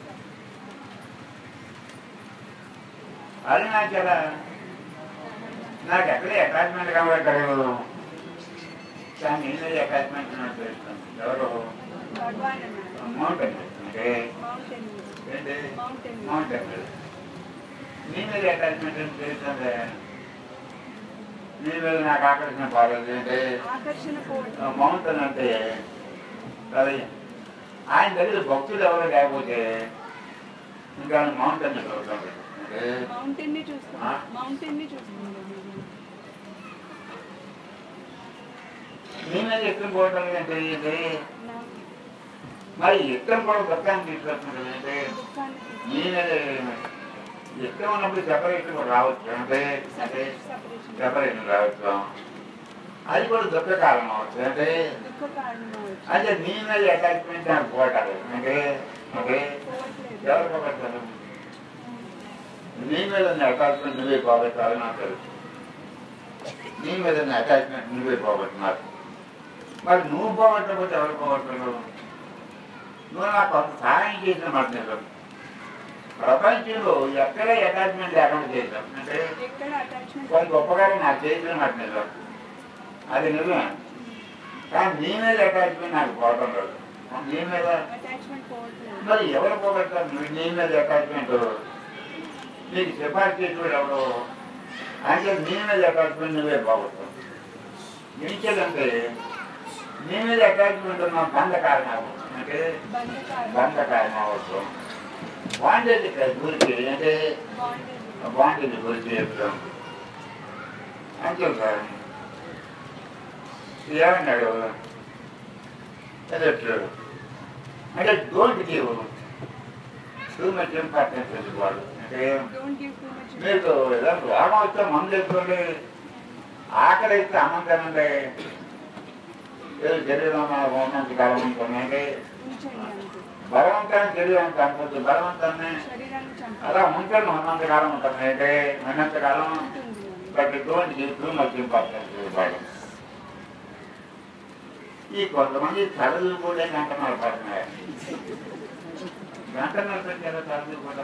అది నాకు ఎలా నాకు ఎక్కడే అటాచ్మెంట్ కనబడలేదు కానీ నేనే అటాచ్మెంట్ నాకు తెలుస్తుంది ఎవరు భగవాన్ అన్నారు మౌంటైన్ అంటే మౌంటైన్ ఏంటి మౌంటైన్ మౌంటైన్ నీ మీద అటాచ్మెంట్ అని తెలుస్తుంది నీ మీద నాకు ఆకర్షణ బాగాలేదు అంటే ఆకర్షణ పోవడం మౌంటైన్ అంటే అది ఆయన దగ్గర భక్తులు ఎవరు లేకపోతే ఇంకా మౌంటైన్ చదువుతుంది అంటే మౌంటైన్ ని చూస్తుంది ఆ? మౌంటైన్ ని చూస్తుంది నీ మీద ఎక్కడ పోవటం అంటే ఏంటి నా మరి ఎక్కడ కూడా దుఃఖాన్ని తీసుకొస్తుంది అంటే దుఃఖాన్ని నీ మీద ఎక్కడ ఉన్నప్పుడు సెపరేషన్ కూడా రావచ్చు అంటే అంటే సపరేషన్ సెపరేషన్ రావచ్చు అది కూడా దుఃఖ కారణం అవచ్చు అంటే దుఃఖ కారణం అవ్వచ్చు అంటే నీ మీద అటాచ్మెంట్ నాకు పోటాలి అంటే అంటే పోవట్లేదు ఎవరు పోగొట్టారు నీ మీద అటాచ్మెంట్ నువ్వే పోగొట్టాలి నాకు తెలుసు నీ మీద అటాచ్మెంట్ నువ్వే పోగొట్టున్నారు మరి నువ్వు పోగొట్టకపోతే ఎవరు పోగొట్టరు నువ్వు నాకు కొంత సహాయం చేసిన మాట నిజం ప్రపంచంలో ఎక్కడ అటాచ్మెంట్ లేకుండా చేశాం అంటే ఎక్కడ అటాచ్మెంట్ కొంత గొప్పగా నాకు చేసిన మాట నిజం అది నిజమే కానీ నీ మీద అటాచ్మెంట్ నాకు పోవటం లేదు నీ మీద అటాచ్మెంట్ పోవట్లేదు మరి ఎవరు పోగొట్టారు నువ్వు నీ మీద అటాచ్మెంట్ నీకు సిఫార్సు చేసేవాడు ఎవరు అంటే నీ మీద అటాచ్మెంట్ నువ్వే పోగొట్టావు నీకేదంటే నీ మీద అటాచ్మెంట్ ఉన్న బంధ కారణం అంటే బంధకారం బంధ కారణం అవ్వచ్చు బాండేజ్ గురించి అంటే బాండేజ్ బాండేజ్ గురించి చెప్తాం అంతే సార్ ఏమన్నాడు అదే అంటే don't give too much importance వాడు అంటే డోంట్ గివ్ టూ మచ్ మీకు ఏదో రోగం వస్తే మందు వేసుకోండి ఆకలి అయితే అన్నం తినండి ఏదో శరీరం ఉన్నంత కాలం ఉంటుంది ఉంచండి అంతే బలవంతాన్ని శరీరం చంపొద్దు బలవంతాన్ని శరీరాన్ని అలా చంపాలి ఉంచండి ఉన్నంత కాలం ఉంటుంది అంటే ఉన్నంత కాలం ఉంటుంది అని. But don't give too much importance వాడు ఈ కొంతమంది చదువు కూడా గంటన్నర పడుతున్నారు గంటన్నర పెట్టారు చదువు కూడా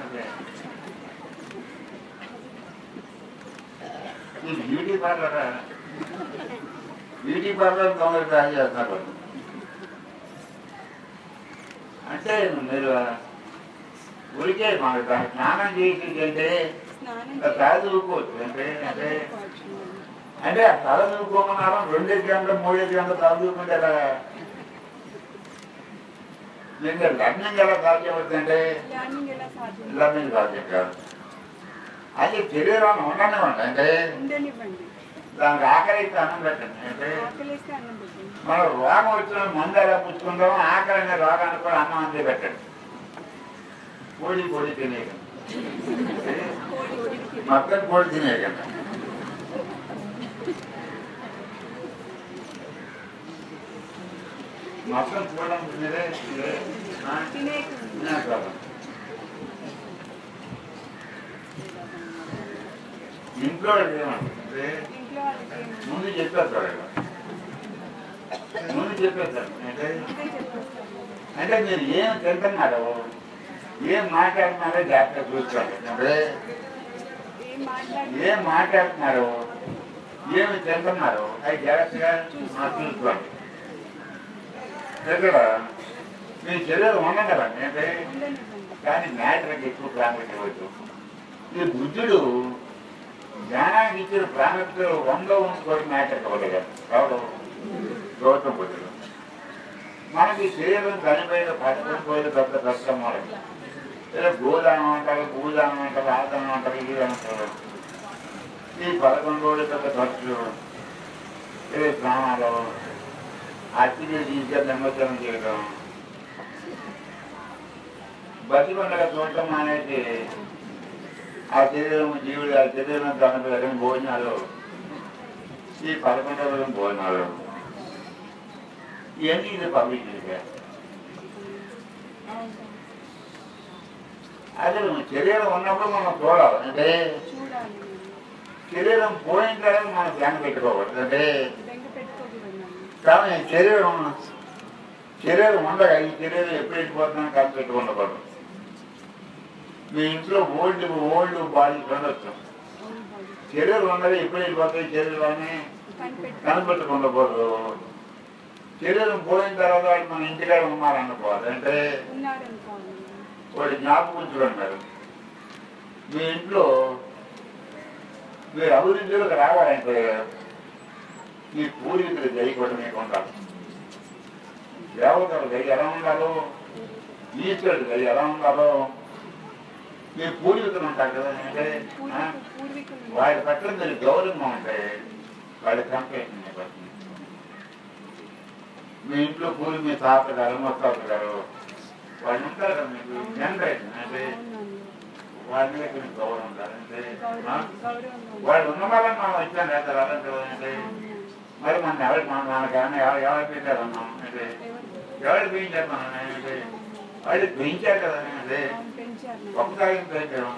ఈ బ్యూటీ పార్లర్ బ్యూటీ పార్లర్ దొంగలు ట్రై చేస్తున్నారు అంటే మీరు ఊరికే మాకు దానికి స్నానం చేసి అంటే స్నానం చదువుకోవచ్చు అంటే అంటే చేసుకోవచ్చు. అంటే ఆ తల చదువుకోమన్నారు రెండు గంటలు మూడు గంటలు చదువుకుంటే ఎలా ఇంకా లగ్నం ఎలా సాధ్యమవుతుంది అంటే లర్నింగ్ ఎలా సాధ్యం లగ్నం సాధ్యం కాదు అది శరీరాన్ని ఉండనివ్వండి అంటే ఉండనివ్వండి దానికి ఆకలి అయితే అన్నం పెట్టండి అంటే ఆకలిస్తే అన్నం పెట్టండి మనం రోగం వచ్చిన మందు ఎలా పుచ్చుకుంటామో ఆకలి అనే రోగానికి కూడా అన్నం అంతే పెట్టండి కోడి కోడి తినేయకండి కోడి ఉడికి మొత్తం కోడి తినేయకండి మొత్తం చూడడం తినేదే ఇదే. ఆ? తినేయకండి తినేస్తారు. ఇంట్లో ఏమంటే ఇంట్లో వాళ్ళకి ఏమి- ముందు చెప్పేస్తారు ఇలా. ముందు చెప్పేస్తారు అంటే ముందే చెప్పేస్తాను అంటే మీరు ఏం తింటున్నారు ఏం మాట్లాడుతున్నారో జాగ్రత్తగా చూసుకోండి అంటే ఏం మాట్లాడి ఏం మాట్లాడుతున్నారు ఏమి తింటున్నారు అది జాగ్రత్తగా చూసుకోండి ఇక్కడ మీ శరీరం ఉండదు కదా అంటే ఉండనివ్వండి కానీ మ్యాటర్కి ఎక్కువ ప్రాముఖ్యత ఇవ్వచ్చు ఈ బుద్ధుడు జ్ఞానానికి ఇచ్చిన ప్రాముఖ్యత వంద ఉంచుకోవడం మ్యాటర్ ఇవ్వలేదు ఎవరు గౌతమ బుద్ధుడు మనకి శరీరం చనిపోయిన పట్టుకోలేదు పెద్ద కష్టం మనకి ఏదో భూదానం అంటారు భూదానం అంటారు ఆదానం అంటారు ఇది అంటారు ఈ పదకొండు రోజులు పెద్ద ఖర్చు ఏ స్నానాలు అతిథి తీసుకెళ్ళి నిమజ్జనం చేయడం బతికొండగా చూడటం అనేది ఆ శరీరం జీవుడు ఆ శరీరం దాని భోజనాలు ఈ పదకొండు రోజులు భోజనాలు ఇవన్నీ ఇది పబ్లిక్ చేశారు అవును. అదే శరీరం ఉన్నప్పుడు మనం చూడాలి అంటే చూడాలి శరీరం పోయిన తర్వాత మనం ధ్యానం పెట్టుకోకూడదు అంటే బెంగ పెట్టుకోకూడదు నన్ను. కానీ శరీరం శరీరం ఉండగా ఈ శరీరం ఎప్పుడు వెళ్ళిపోతుందని కాదు పెట్టుకుండకూడదు మీ ఇంట్లో ఓల్డ్ ఓల్డ్ బాడీ ఉండొచ్చు అవును బాబు. శరీరం ఉన్నది ఎప్పుడు వెళ్ళిపోతాయి శరీరాన్ని కనిపెట్టు కనిపెట్టుకుండకూడదు శరీరం పోయిన తర్వాత వాడు మన ఇంటికాడ ఉన్నారనుకోవాలి అంటే ఉన్నారనుకోవాలి వాడు జ్ఞాపకం అంటారు మీ ఇంట్లో మీరు అభివృద్ధిలోకి రావాలంటే మీ పూర్వీకులు దయకొట్టు మీకు ఉండాలి దేవతలు దయ ఎలా ఉండాలో ఈశ్వరుడు దయ ఎలా ఉండాలో మీ పూర్వీకులు ఉంటారు కదా అంటే ఆ? పూర్వీకులు పూర్వీకులు వాడి పట్ల మీరు గౌరవంగా ఉంటాయి వాడి కంప్లైంట్ మీ ఇంట్లో పూరి మీ తాత గారు మొత్తాత గారు వాళ్ళు ఉంటారు కదా మీకు జనరేషన్ అంటే అవునండి. వాళ్ళ మీద మీకు గౌరవం ఉండాలి అంటే ఆ? గౌరవం గౌరవంగా వాళ్ళు ఉన్న వాళ్ళని మనం ఇచ్చాం కదా అలాంటి అంటే అవునండి. మరి మన ఎవరు మన మనకేమన్నా ఎవరు ఎవరు పెట్టారన్నాం అంటే ఎవరు? ఎవరు పెంచారు మనం అంటే వాళ్ళు పెంచారు కదా అంటే అవును, పెంచారు నన్ను. ఒకసారి పెంచాం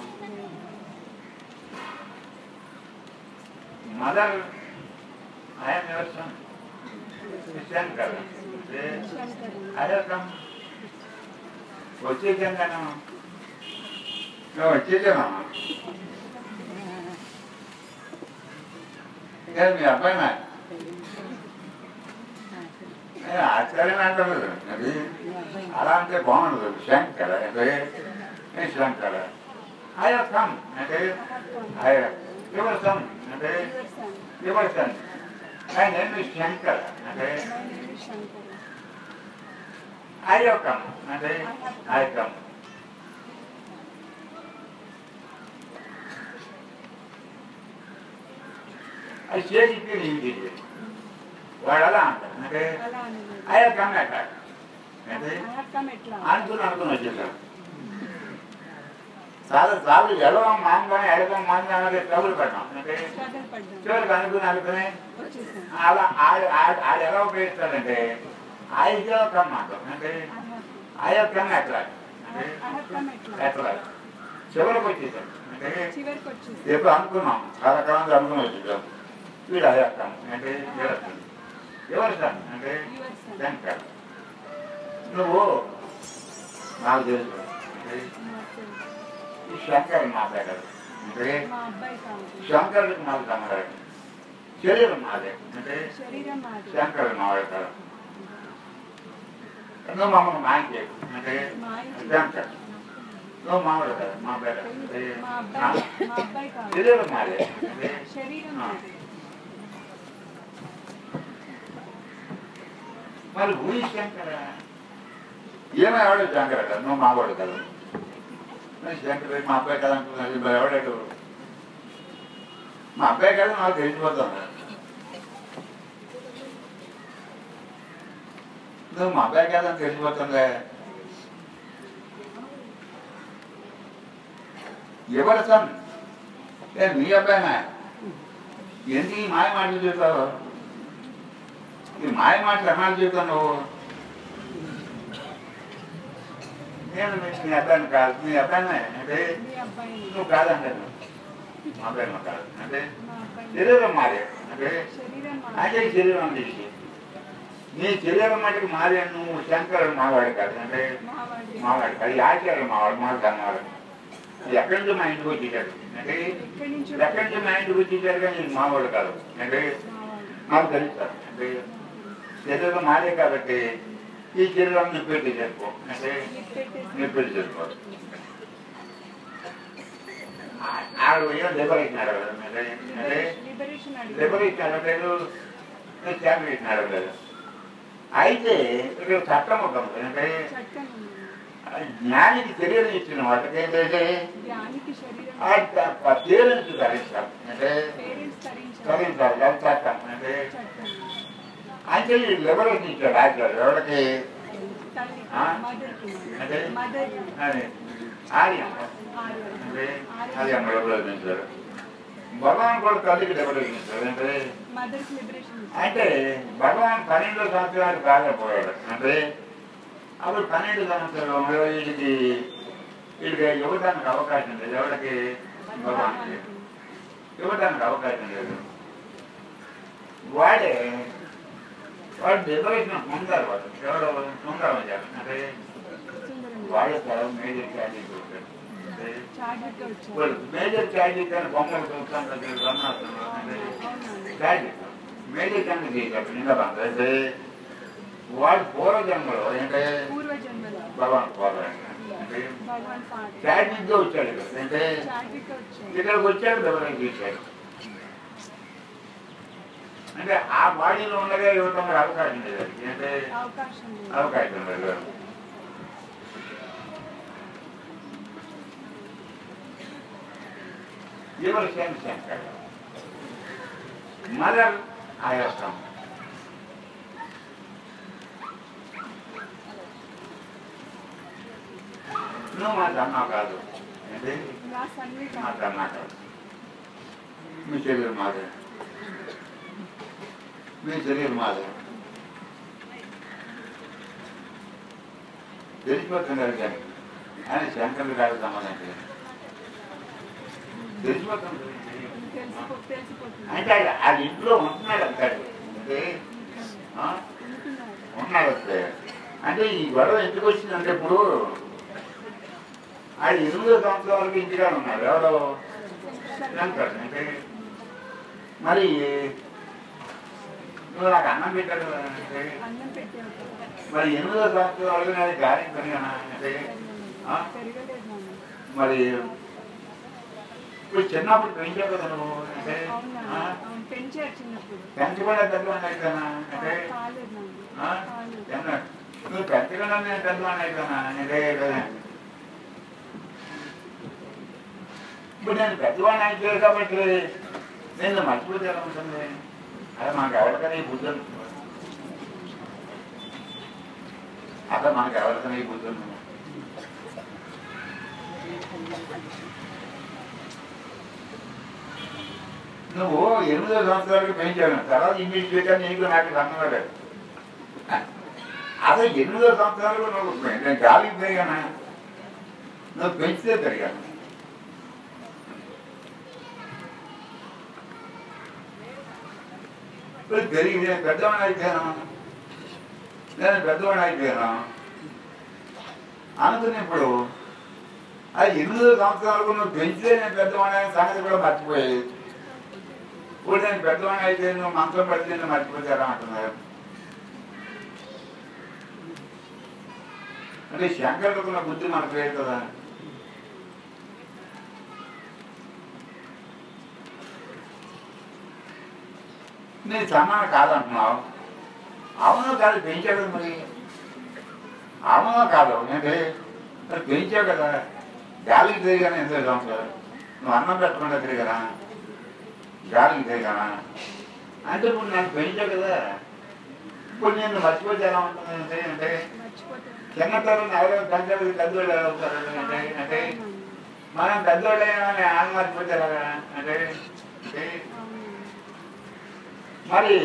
mother I'm your son Christian కదా అంటే శంకరు. అదే కమ్ వచ్చేసాను నేను నువ్వు వచ్చేసాను ఏ, మీ అబ్బాయి నా ఏ, ఆశ్చర్యం అంటలేదు అది అలా అంటే బాగుండదు శంకర అంటే ఏ శంకర అయ్యో కమ్ అంటే అయ్యో యువర్ సన్ అంటే యువర్ సన్. యువర్ సన్ ఆయన ఏమి శంకర అంటే మై నేమ్ ఇస్ శంకరు. అయ్యో కమ్ అంటే ఐ కమ్ అది చేసి ఇంటి వాడు అలా అంటారు అంటే అలా అనలేదు. అయ్యో కమ్ ఎట్లా అంటే అహక్కం ఎట్లా? అనుకుని అనుకుని వచ్చేసాడు చాలా సార్లు ఎలా మాంగానే ఎడగం మాంగానే ట్రబుల్ పడ్డాం అంటే స్ట్రగల్ పడ్డాం. చివరికి అనుకుని అనుకుని వచ్చేసాం. అలా ఆడు ఆడు ఆడు ఎలా ఉపయోగిస్తాడంటే ఆయో కమ్ అంటాం అంటే అహ- ఆయో కమ్ ఎట్లా అంటే అహక్కం ఎట్లా? ఎట్లా చివరికి వచ్చేసాడు అంటే చివరికి వచ్చేసాం. ఎప్పుడు అనుకున్నాం చాలా కాలంగా అనుకుని వచ్చేసాం వీడు అయ్యో కమ్ అంటే వీడు ఎవరు సార్ అంటే యువర్ సన్. శంకర్ నువ్వు నాకు తెలుసు అంటే నాకు తెలుసు. ఈ శంకర్ మాట్లాడారు అంటే మా అబ్బాయి కాదు. శంకరుడికి మాకు తమ్ముడాడు శరీరం మాదే అంటే శరీరం మాది. శంకరుడు మావాడతారు నువ్వు మమ్మల్ని మాయం చేయకు అంటే మాయ శంకర్ నువ్వు మావాడు కదా మా పేరు అంటే మా ఆ? అబ్బాయి మా అబ్బాయి కాదు. శరీరం మాదే అంటే శరీరం ఆ. మాది. మరి ఊరి శంకర ఏమేవాడు శంకర కదా నువ్వు మావాడు కదా మరి శంకర మా అబ్బాయి కదా అంటున్నది మరి ఎవడాడు మా అబ్బాయి కదా నాకు తెలిసిపోతుంది నువ్వు మా అబ్బాయి కదా అని తెలిసిపోతుంది ఎవరు సన్ ఏ మీ అబ్బాయినా ఎందుకు ఈ మాయ మాటలు చెప్తావు ఈ మాయ మాటలు ఎన్నాళ్ళు చెప్తావు నువ్వు నేను మీ- మీ అబ్బాయిని కాదు మీ అబ్బాయినే అంటే మీ అబ్బాయిని. నువ్వు కాదంటాను మా అబ్బాయి నువ్వు కాదు అంటే మా అబ్బాయిని. శరీరం మారే అంటే శరీరం అంటే మాది. శరీరం తీసి నీ శరీరం మటుకు మారే నువ్వు శంకరుడు మావాడు కాదు అంటే మావాడి. మావాడు కాదు ఈ ఆచార్యులు మావాడు మాకు కన్నవాడు ఇది ఎక్కడి నుంచి మా ఇంటికి వచ్చేసాడు అంటే ఎక్కడి నుంచి ఎక్కడి నుంచి మా ఇంటికి వచ్చేసాడు కానీ ఇది మావాడు కాదు అంటే మావాడు. నాకు తెలుసు అంటే శరీరం మారే కాబట్టి ఈ శరీరం నిప్పెట్టి చేసుకో అంటే నిప్పెట్టేసి నిప్పెట్టి చేసుకో ఆ- ఆడు ఏం లిబరేషన్ అడగదు అంటే అంటే లిబరేషన్ అడిగారు. లిబరేషన్ అడగలేదు శాంపిషన్ అడగలేదు అయితే ఇక్కడ చట్టం ఒక ఉంది. అంటే చట్టం ఉంది. జ్ఞానికి శరీరం ఇచ్చిన వాటికి ఏంటంటే జ్ఞానికి శరీరం ఆ పేరెంట్స్ ధరిస్తారు అంటే పేరెంట్స్ తరించారు ధరించాలి అది చట్టం అంటే చట్టం అంటే ఈ లిబరేషన్ ఇచ్చాడు ఆచార్య ఎవరికి తల్లి ఆ? మదర్కి అంటే? మదర్ అది ఆర్య అంటే అది అమ్మ లిబరేషన్ ఇచ్చాడు భగవాన్ కూడా తల్లికి లిబరేషన్ ఇచ్చాడు అంటే మదర్కి లిబరేషన్ అంటే భగవాన్ పన్నెండు సంవత్సరాలు కాలేకపోయాడు అంటే అప్పుడు పన్నెండు సంవత్సరాలు వీడికి వీడికి ఇవ్వడానికి అవకాశం లేదు ఎవరికి భగవాన్కి ఇవ్వడానికి అవకాశం లేదు వాడే వాడు డెకరేషన్ పొందారు వాడు ఎవరు పొందామని చెప్పి అంటే వాడే స్థలం మేజర్ క్యాడీ అంటే చార్జెట్ వచ్చారు వాళ్ళు మేజర్ క్యాడీ కానీ బొమ్మలు చూస్తాం దగ్గర రన్నాడుతున్నారు అంటే అవునండి క్యాడీ మేజర్ క్యాడీ చేశారు నిన్న అంటే వాడు పూర్వజన్మలో అంటే పూర్వజన్మలో భగవాన్ పూర్వజన్మ అంటే భగవాన్ పాట క్యాడీతో వచ్చాడు ఇక్కడ. అంటే చార్జెట్ వచ్చారు ఇక్కడికి వచ్చాడు డెవలప్ చేశాడు అంటే ఆ బాడీలో ఉండగా ఇవ్వటం అవకాశం లేదు అది. అంటే అవకాశం లేదు అవకాశం లేదు ఎవరు సేమ్ శంకర్ మదర్ ఆయాసం నువ్వు మా అన్నా కాదు అంటే నా సన్ని మా అన్నా కాదు మీ శరీరం మాదే మీ శరీరం మాదే తెలిసిపోతున్నారు కానీ ఆయన శంకరుడు గారి సంబంధం లేదు. తెలిసిపోతుంది తెలిసిపో తెలిసిపోతుంది అంటే ఆయన అది ఇంట్లో ఉంటున్నాడు అంటాడు అంటే ఆ? ఉంటున్నారు ఉన్నాడు అంతే అంటే ఈ గొడవ ఎందుకు వచ్చిందంటే ఇప్పుడు ఆయన ఎనిమిదో సంవత్సరం వరకు ఇంటిగా ఉన్నాడు ఎవరో శంకర్ అంటే మరి నువ్వు నాకు అన్నం పెట్టాడు అంటే అన్నం పెట్టారు మరి ఎనిమిదో సంవత్సరం వరకు నేను గాలి పెరిగానా అంటే ఆ? పెరగలేదు నాన్న మరి ఇప్పుడు చిన్నప్పుడు పెంచావు కదా నువ్వు అంటే అవునా ఆ? అవును పెంచారు చిన్నప్పుడు పెంచబడే పెద్దవాడిని అయిపోయినా అంటే కాలేదు ఆ? నాన్న కాలేదు ఏమన్నా? నువ్వు పెంచకుండా నేను పెద్దవాడిని అయిపోయినా అంటే కదా ఇప్పుడు నేను పెద్దవాడిని అయిపోయాను కాబట్టి నేను మర్చిపోతే ఎలా ఉంటుంది అది మనకు ఎవరికైనా ఈ బుద్ధి ఉంటుంది. అక్కడ మనకు ఎవరికైనా ఈ బుద్ధి ఉంటుంది. నువ్వు ఎనిమిదో సంవత్సరాలకు పెంచాను తర్వాత ఇంగ్లీష్ పెట్టాను నీకు నాకు సంబంధం లేదు అసలు ఎనిమిదో సంవత్సరాలకు నువ్వు పె- నేను గాలికి పెరిగానా నువ్వు పెంచితే పెరిగాను ఇప్పుడు పెరిగి నేను పెద్దవాడిని అయిపోయాను నేను పెద్దవాడిని అయిపోయాను అనుకున్నప్పుడు అది ఎనిమిదో సంవత్సరాలకు నువ్వు పెంచితే నేను పెద్దవాడిని అనే సంగతి కూడా మర్చిపోయేది ఇప్పుడు నేను పెద్దవాడిని అయితే నువ్వు మంత్రం పడితే నేను మర్చిపోతారా అంటున్నారు అంటే శంకరులకు ఉన్న బుద్ధి మనకు లేదు కదా నేను సన్నాను కాదంటున్నావు అవును కాదు పెంచావు కదా మరి అవును కాదు అంటే మరి పెంచావు కదా గాలికి తిరిగాను ఎంత సంవత్సరాలు నువ్వు అన్నం పెట్టకుండా తిరిగానా గాలికి తిరిగానా అంటే ఇప్పుడు నన్ను పెంచావు కదా ఇప్పుడు నేను మర్చిపోతే ఎలా ఉంటుంది అంటే అంటే మర్చిపోతారు చిన్నతరం ఎవరో పెద్దవాళ్ళు పెద్దవాళ్ళు ఎలా అవుతారు అంటే అంటే మనం పెద్దవాళ్ళని ఆయన మర్చిపోతే ఎలాగా అంటే అంటే మరి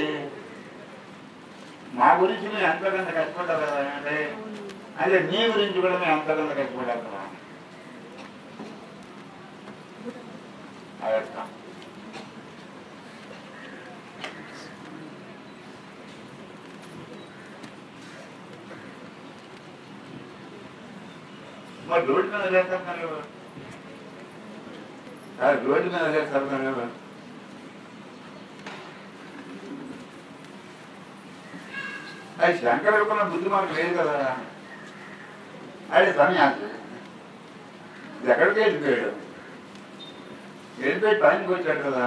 మా గురించి మేము ఎంతకంత కష్టపడ్డారు కదా అంటే అదే నీ గురించి కూడా మేము ఎంతకంత కష్టపడ్డారు కదా అదొక. మరి రోడ్డు మీద చేస్తారు రోడ్డు మీద చేస్తారు కదా అది శంకరుకున్న బుద్ధి మనకు లేదు కదా అది సన్యాసి ఎక్కడికి వెళ్ళిపోయాడు వెళ్ళిపోయి టైంకి వచ్చాడు కదా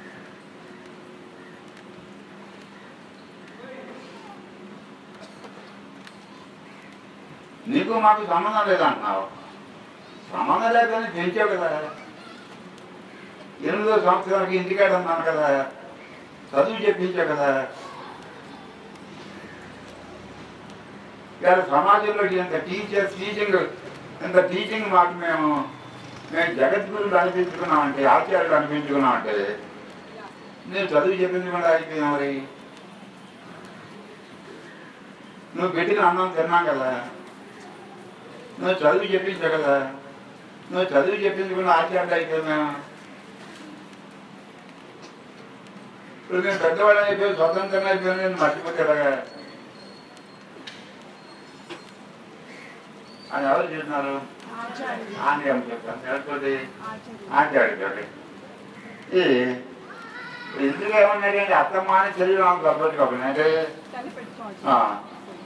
నీకు మాకు సంబంధం లేదంటున్నావు సంబంధం లేదని పెంచావు కదా ఎనిమిదో సంవత్సరానికి ఇంటికాడ ఉన్నాను కదా చదువు చెప్పించావు కదా ఇవాళ సమాజంలో ఇంత టీచర్స్ టీచింగ్ ఇంత టీచింగ్ మాకు మేము మేము జగద్గురులు అనిపించుకున్నామంటే ఆచార్యులు అనిపించుకున్నామంటే నేను చదువు చెప్పింది కూడా అయిపోయినా మరి నువ్వు పెట్టిన అన్నం తిన్నాం కదా నువ్వు చదువు చెప్పించావు కదా నువ్వు చదువు చెప్పింది కూడా ఆచార్యులు అయిపోయినా ఇప్పుడు నేను పెద్దవాడు అయిపోయి స్వతంత్రంగా అయిపోయినా నేను మర్చిపోతారా అని ఎవరు చేస్తున్నారు ఆచార్యులు ఆంగ్లం చెప్తాను లేకపోతే ఆచార్యులు ఆచార్యుడు ఈ ఎందుకు ఏమన్నాడు అంటే అత్తమాని శరీరం కాబట్టి కాబట్టి అంటే తలపెట్టుకోవచ్చు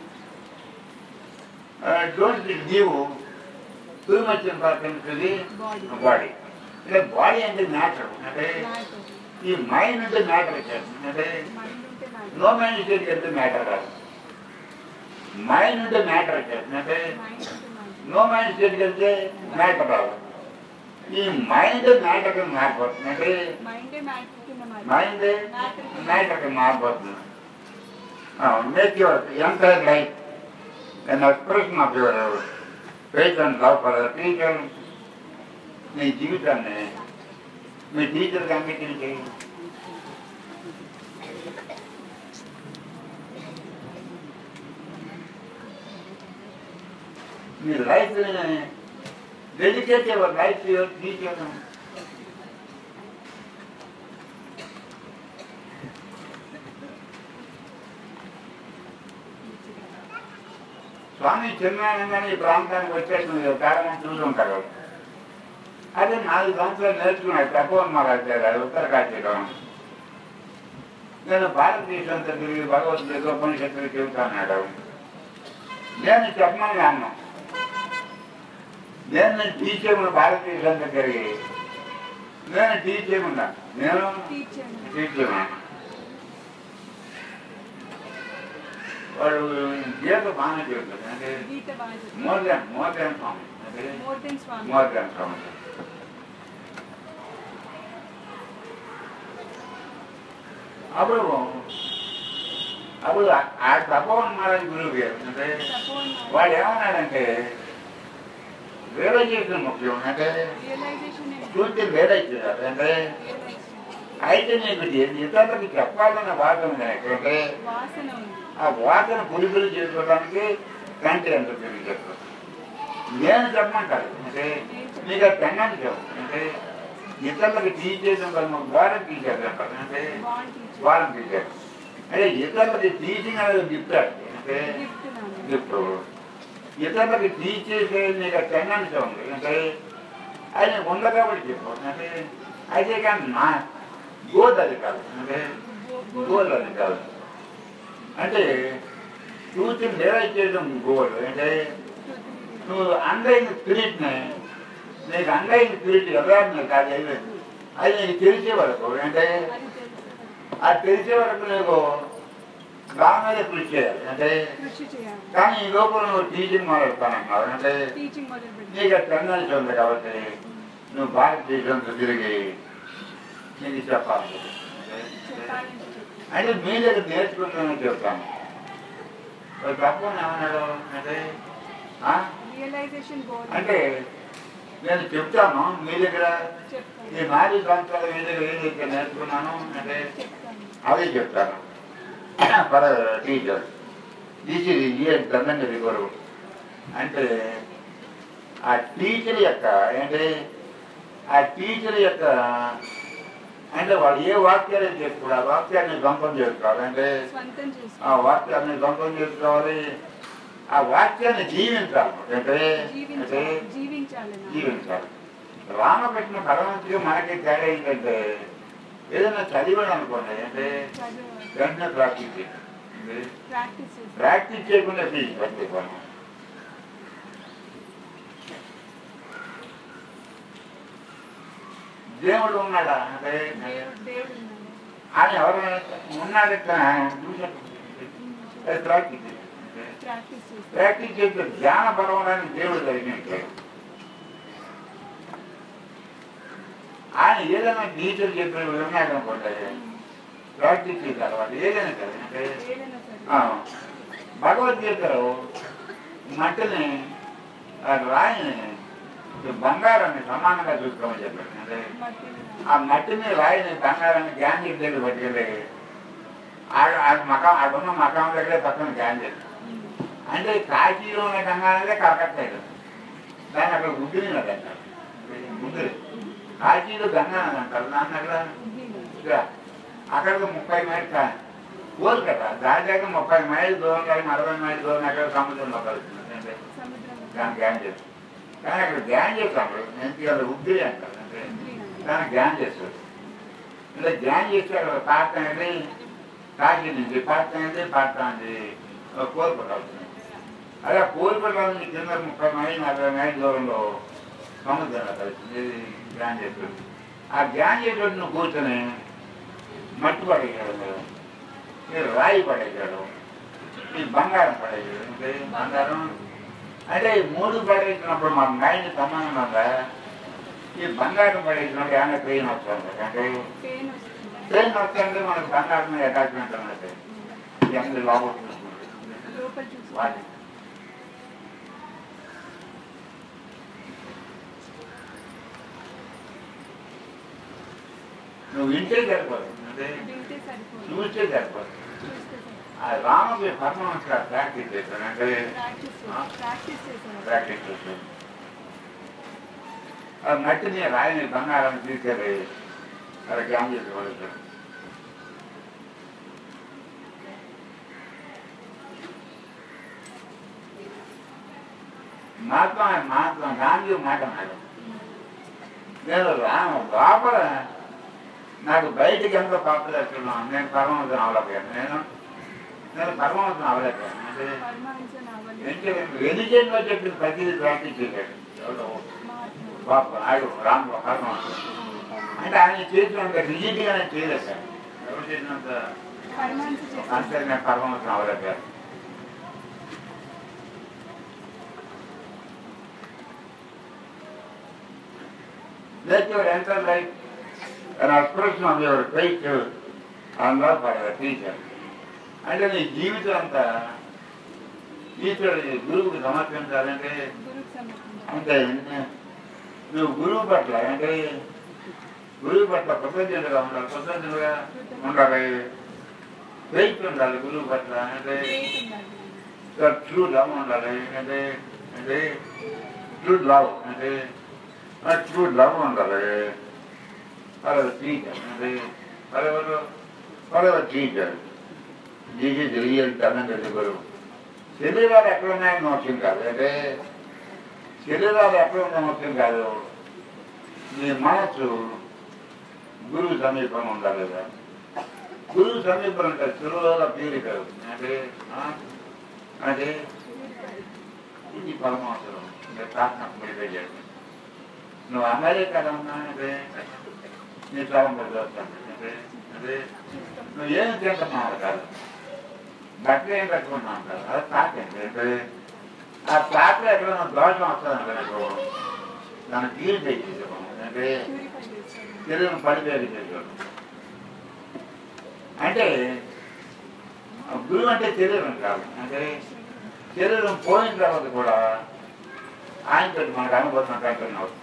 don't give too much importance to the body body అంటే బాడీ అంటే మ్యాటర్ అంటే మ్యాటర్ ఈ మైండ్ అంటే మ్యాటర్ చేస్తుంది అంటే మైండ్ ఉంటే మ్యాటర్ నో మైండ్ స్టేట్ అంటే మ్యాటర్ రాదు మైండ్ ఉంటే మ్యాటర్ చేస్తుంది అంటే మైండ్ ఉంటే మ్యాటర్ నో మైండ్ స్టేట్ వెళ్తే మ్యాటర్ రాదు ఈ మైండ్ మ్యాటర్ కింద మారిపోతుంది అంటే మైండే మ్యాటర్ కింద మ్యాటర్ మైండ్ మ్యాటర్ కింద మారిపోతుంది make your entire life an expression of your faith and love for the teacher నీ జీవితాన్ని మీ టీచర్కి అంకితం చేయి మీ life dedicate your life your teacher Swami చిన్నానందని ఈ ప్రాంతానికి వచ్చేసి కారణం చూసి ఉంటారు అదే నాలుగు సంవత్సరాలు నేర్చుకున్నాడు తపోవన్ మహారాజు అది ఉత్తర కాశీలో నేను భారతదేశంతో తిరిగి భగవద్గీత ఉపనిషత్తులు చెబుతాన్నాడు నేను చెప్పమని అన్నా నేను నేను టీచ్ చేయమన్నా భారతదేశంతో తిరిగి నేను టీచ్ చేయమన్నా నేను టీచర్ టీచ్ చేయమన్నా వాడు గీత బాగానే చెబుతాడు అంటే గీత బాగా more than more than Swami అంటే more than Swami more than Swami అప్పుడు అప్పుడు ఆ- ఆ తపోవన్ మహారాజ్ గురువు గారు అంటే తపోవన్ వాడు ఏమన్నాడంటే రియలైజేషన్ ముఖ్యం అంటే రియలైజేషన్ చూస్తే రియలైజ్ చేయాలి అంటే అయితే నీకు ఇది ఇతరులకు చెప్పాలన్న బాధ ఉంది నాకు. అంటే వాసన ఉంది ఆ వాసన పులిపులు చేసుకోవడానికి కంటి ఎంత తిరిగి చెప్పు నేను చెప్పమంటారు అంటే నీకు అది తెన్నాను చెప్పు అంటే ఇతరులకు టీచ్ చేయడం కన్నా వారం టీచర్ చెప్పాలి అంటే బాండ్ టీచర్ వారం టీచర్ అంటే ఇతరులకి టీచింగ్ అనేది గిఫ్ట్ అంటే గిఫ్ట్ నాన్న గిఫ్ట్ ఇతరులకి టీచ్ చేసే నీకు ఆ టెండెన్సీ ఉంది అంటే అది ఉంది కాబట్టి చెప్పు అంటే అయితే కానీ నా గోల్ అది కాదు అంటే గోల్ అది కాదు అంటే చూసి రియలైజ్ చేయడం గోల్ అంటే నువ్వు అండైన స్పిరిట్ని నీకు అండైన స్పిరిట్ ఎవరు నీకు అది అయ్యి అది నీకు తెలిసే వరకు అంటే అది తెలుసు అది తెలిసే వరకు నీకు దాని మీద కృషి చేయాలి అంటే కృషి చేయాలి కానీ ఈ లోపల నువ్వు టీచింగ్ మొదలుతానన్నావు అంటే టీచింగ్ మొదలు పెట్టి నీకు ఆ టెండెన్సీ ఉంది కాబట్టి నువ్వు భారతదేశంతో తిరిగి నీకు చెప్పాలి చెప్పాలని చెప్పి అంటే మీ దగ్గర నేర్చుకుంటానని చెప్తాను ఒక తప్పు ఏమన్నాడు అంటే ఆ? రియలైజేషన్ గోల్ అంటే నేను చెప్తాను మీ దగ్గర చెప్తాను ఈ నాలుగు సంవత్సరాలు మీ దగ్గర ఏదైతే నేర్చుకున్నాను అంటే చెప్తాను అదే చెప్తాను ఫర్ టీచర్ దిస్ ఇది ఇయర్ దండంగా రివరు అంటే ఆ టీచర్ యొక్క అంటే ఆ టీచర్ యొక్క అంటే వాళ్ళు ఏ వాక్యాలు చేసుకోవాలి ఆ వాక్యాన్ని సొంతం చేసుకోవాలి అంటే స్వంతం ఆ చేసుకోవాలి వాక్యాన్ని సొంతం చేసుకోవాలి ఆ వాక్యాన్ని జీవించాలి అంటే అంటే జీవించాలి జీవించాలి నాన్న. జీవించాలి రామకృష్ణ భగవంతుడికి మనకి తేడా ఏంటంటే ఏదైనా చదివాడు అనుకోండి అంటే చదువు వెంటనే ప్రాక్టీస్ చేయాలి. ప్రాక్టీస్ చేసి ప్రాక్టీస్ చేయకుండా ఫీజు పట్టిపోను దేవుడు ఉన్నాడా అంటే దేవుడు దేవుడు ఉన్నాడు ఆయన ఎవరు ఉన్నాడు చూసాడు అది ప్రాక్టీస్ చేయాలి. ప్రాక్టీస్ చేసి ప్రాక్టీస్ చేస్తే ధ్యాన పర్వాలని దేవుడు తగినట్టు ఆయన ఏదైనా టీచర్ చెప్పిన విన్నాడు అనుకోండి ప్రాక్టీస్ చేశారు వాళ్ళు ఏదైనా సరే అంటే ఏదైనా సరే ఆ, భగవద్గీతలో మట్టిని ఆ రాయిని ఈ బంగారాన్ని సమానంగా చూసుకోమని చెప్పాడు అంటే మట్టిని ఆ మట్టిని రాయిని బంగారాన్ని గ్యాంజీ దగ్గర పట్టుకెళ్ళి ఆడ ఆడ మకం ఆడున్న మకం దగ్గరే పక్కన గ్యాంజీ అంటే కాశీలో ఉన్న గంగానదే కలకత్తాడు దాన్ని అక్కడ గుడ్డిని అంటారు ముందు కాశీలో గంగా నది అంటారు దాన్ని అక్కడ ఇక్కడ అక్కడికి ముప్పై మైల్ కా- కోల్కతా దాని దగ్గర ముప్పై మైల్ దూరం కానీ అరవై మైల్ దూరం అక్కడ సముద్రంలో కలుస్తుంది అంటే సముద్రం దాని గ్యాంజెస్ కానీ అక్కడ గ్యాంజెస్ అప్పుడు నేను ఉద్ది అంటారు అంటే దాని గ్యాంజెస్ ఇలా గ్యాంజెస్ అక్కడ పాడుతానండి కాశీ నుంచి పాడుతానండి పాడుతానండి కోల్కతా అవుతుంది అదే కోల్కతా నుంచి కింద ముప్పై మైల్ నలభై మైల్ దూరంలో సముద్రంలో కలిసింది గ్యాంజెస్ ఆ గ్యాంజెస్ నువ్వు కూర్చొని మట్టి పడేయగలడు మీరు ఈ రాయి పడేయగలడు ఈ బంగారం పడేయగలడు అంటే బంగారం అంటే ఈ మూడు పడేసినప్పుడు మన మైండ్ సమానం ఉందా ఈ బంగారం పడేసినప్పుడు ఏమైనా పెయిన్ వస్తుంది అంటే పెయిన్ వస్తుంది పెయిన్ వస్తుంటే మనకు బంగారం మీద అటాచ్మెంట్ ఉన్నది ఎంత లోపల లోపల చూసి వాటి నువ్వు వింటే సరిపోదు అంటే వింటే సరిపోదు చూస్తే సరిపోదు చూస్తే సరిపోదు ఆ రామకి పర్ఫార్మెన్స్ గా ప్రాక్టీస్ చేశాను అంటే ప్రాక్టీస్ ఆ? ప్రాక్టీస్ చేశాను ప్రాక్టీస్ చేశాను ఆ మట్టిని రాయిని బంగారం తీసుకెళ్ళి అక్కడ జ్ఞానం చేసుకోవాలి మహాత్మా మహాత్మా గాంధీ మాట మాట నేను రాను లోపల నాకు బయటికి ఎంతో పాపులర్ ఉన్నాను నేను పరమహంసం అవ్వలేకపోయాను నేను నేను పరమహంసం అవ్వలేకపోయాను అంటే పరమహంస నావలి రెలిజియన్ లో చెప్పిన ప్రతిదీ ప్రాక్టీస్ చేశాడు ఎవరో మహాత్ముడు పాప ఆయన రామ్ పరమహంసం అంటే ఆయన చేసినంత రిజిడ్ గానే చేయలేదు సార్ ఎవరు చేసినంత పరమహంస చేశారు అంతే నేను పరమహంసం అవ్వలేకపోయాను Let your enter life an expression of your faith and love for the teacher. అంటే నీ జీవితం అంతా ఈశ్వరుడి గురువుకి సమర్పించాలంటే గురుకు సమర్పించారు అంటే నువ్వు గురువు పట్ల అంటే గురువు పట్ల కృతజ్ఞతగా ఉండాలి కృతజ్ఞతగా ఉండాలి ఫెయిత్ ఉండాలి గురువు పట్ల అంటే ఫెయిత్ ఉండాలి ట్రూ లవ్ ఉండాలి అంటే అంటే ట్రూ లవ్ అంటే ట్రూ లవ్ ఉండాలి ఫర్ టీచర్ అంటే ఫర్ ఎవరు ఫర్ ఎవర్ టీచర్ జీజీ తెలియదు తనండి గురువు శరీరాలు ఎక్కడ ఉన్నాయని ముఖ్యం కాదు అంటే శరీరాలు ఎక్కడ ఉన్నా ముఖ్యం కాదు నీ మనసు గురువు సమీపం ఉండాలి కదా గురువు సమీపం అంటే సులువుగా తీరిక అవుతుంది. అంటే ఆ, అంటే ఇది పరమావసరం ఇంకా ప్రార్థన పడిపోయి చేస్తుంది నువ్వు అమెరికాలో ఉన్నా అంటే నీ ప్రారంభ చేస్తాను అంటే అంటే నువ్వు ఏం తింటున్నావు కాదు బట్టలు ఏం కట్టుకున్నావు కాదు అది తాకండి అంటే ఆ ప్లాట్లో ఎక్కడైనా దోషం వస్తుంది నీకు దాన్ని క్లీన్ చేసేసాము అంటే ప్యూరిఫై చేస్తారు శరీరం పడిపోయి చేసేవాడు అంటే ఆ గురువు అంటే శరీరం కాదు అంటే శరీరం పోయిన తర్వాత కూడా ఆయనతో మనకు అనుభవం కంటిన్యూ అవుతుంది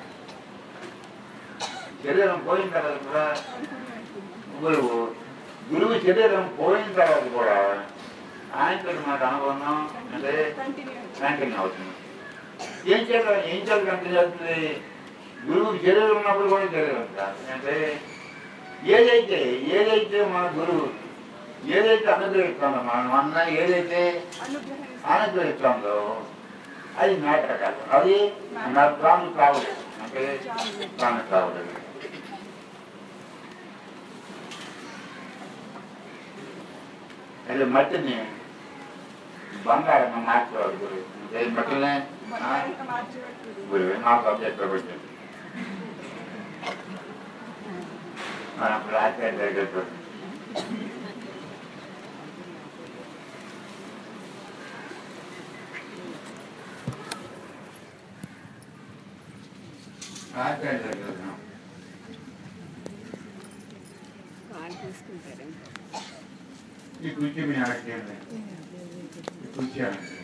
శరీరం పోయిన తర్వాత కూడా గురువు గురువు శరీరం పోయిన తర్వాత కూడా ఆయనతో మనకు అనుభవం అంటే కంటిన్యూ కంటిన్యూ అవుతుంది ఏం చేయాలి ఏం చేయాలి కంటిన్యూ అవుతుంది గురువు శరీరం ఉన్నప్పుడు కూడా శరీరం కాదు అంటే ఏదైతే ఏదైతే మన గురువు ఏదైతే అనుగ్రహిస్తుందో మనం అన్న ఏదైతే అనుగ్రహిస్తారు అనుగ్రహిస్తుందో అది మ్యాటర్ కాదు అది నా ప్రాణం కావలేదు అంటే ప్రాణం కావలేదు అది మట్టిని బంగారం మార్చేవాడు గురువు అంటే మట్టినే బంగారంగా మార్చేవాడు గురువు నా సబ్జెక్ట్ పెట్టింది మన ప్రాచార్య దగ్గర ఆచార్య దగ్గర కాల్ తీసుకుంటారు ఈ కుర్చీ మీ ఆశ్చర్యం ఈ కుర్చీ అంటే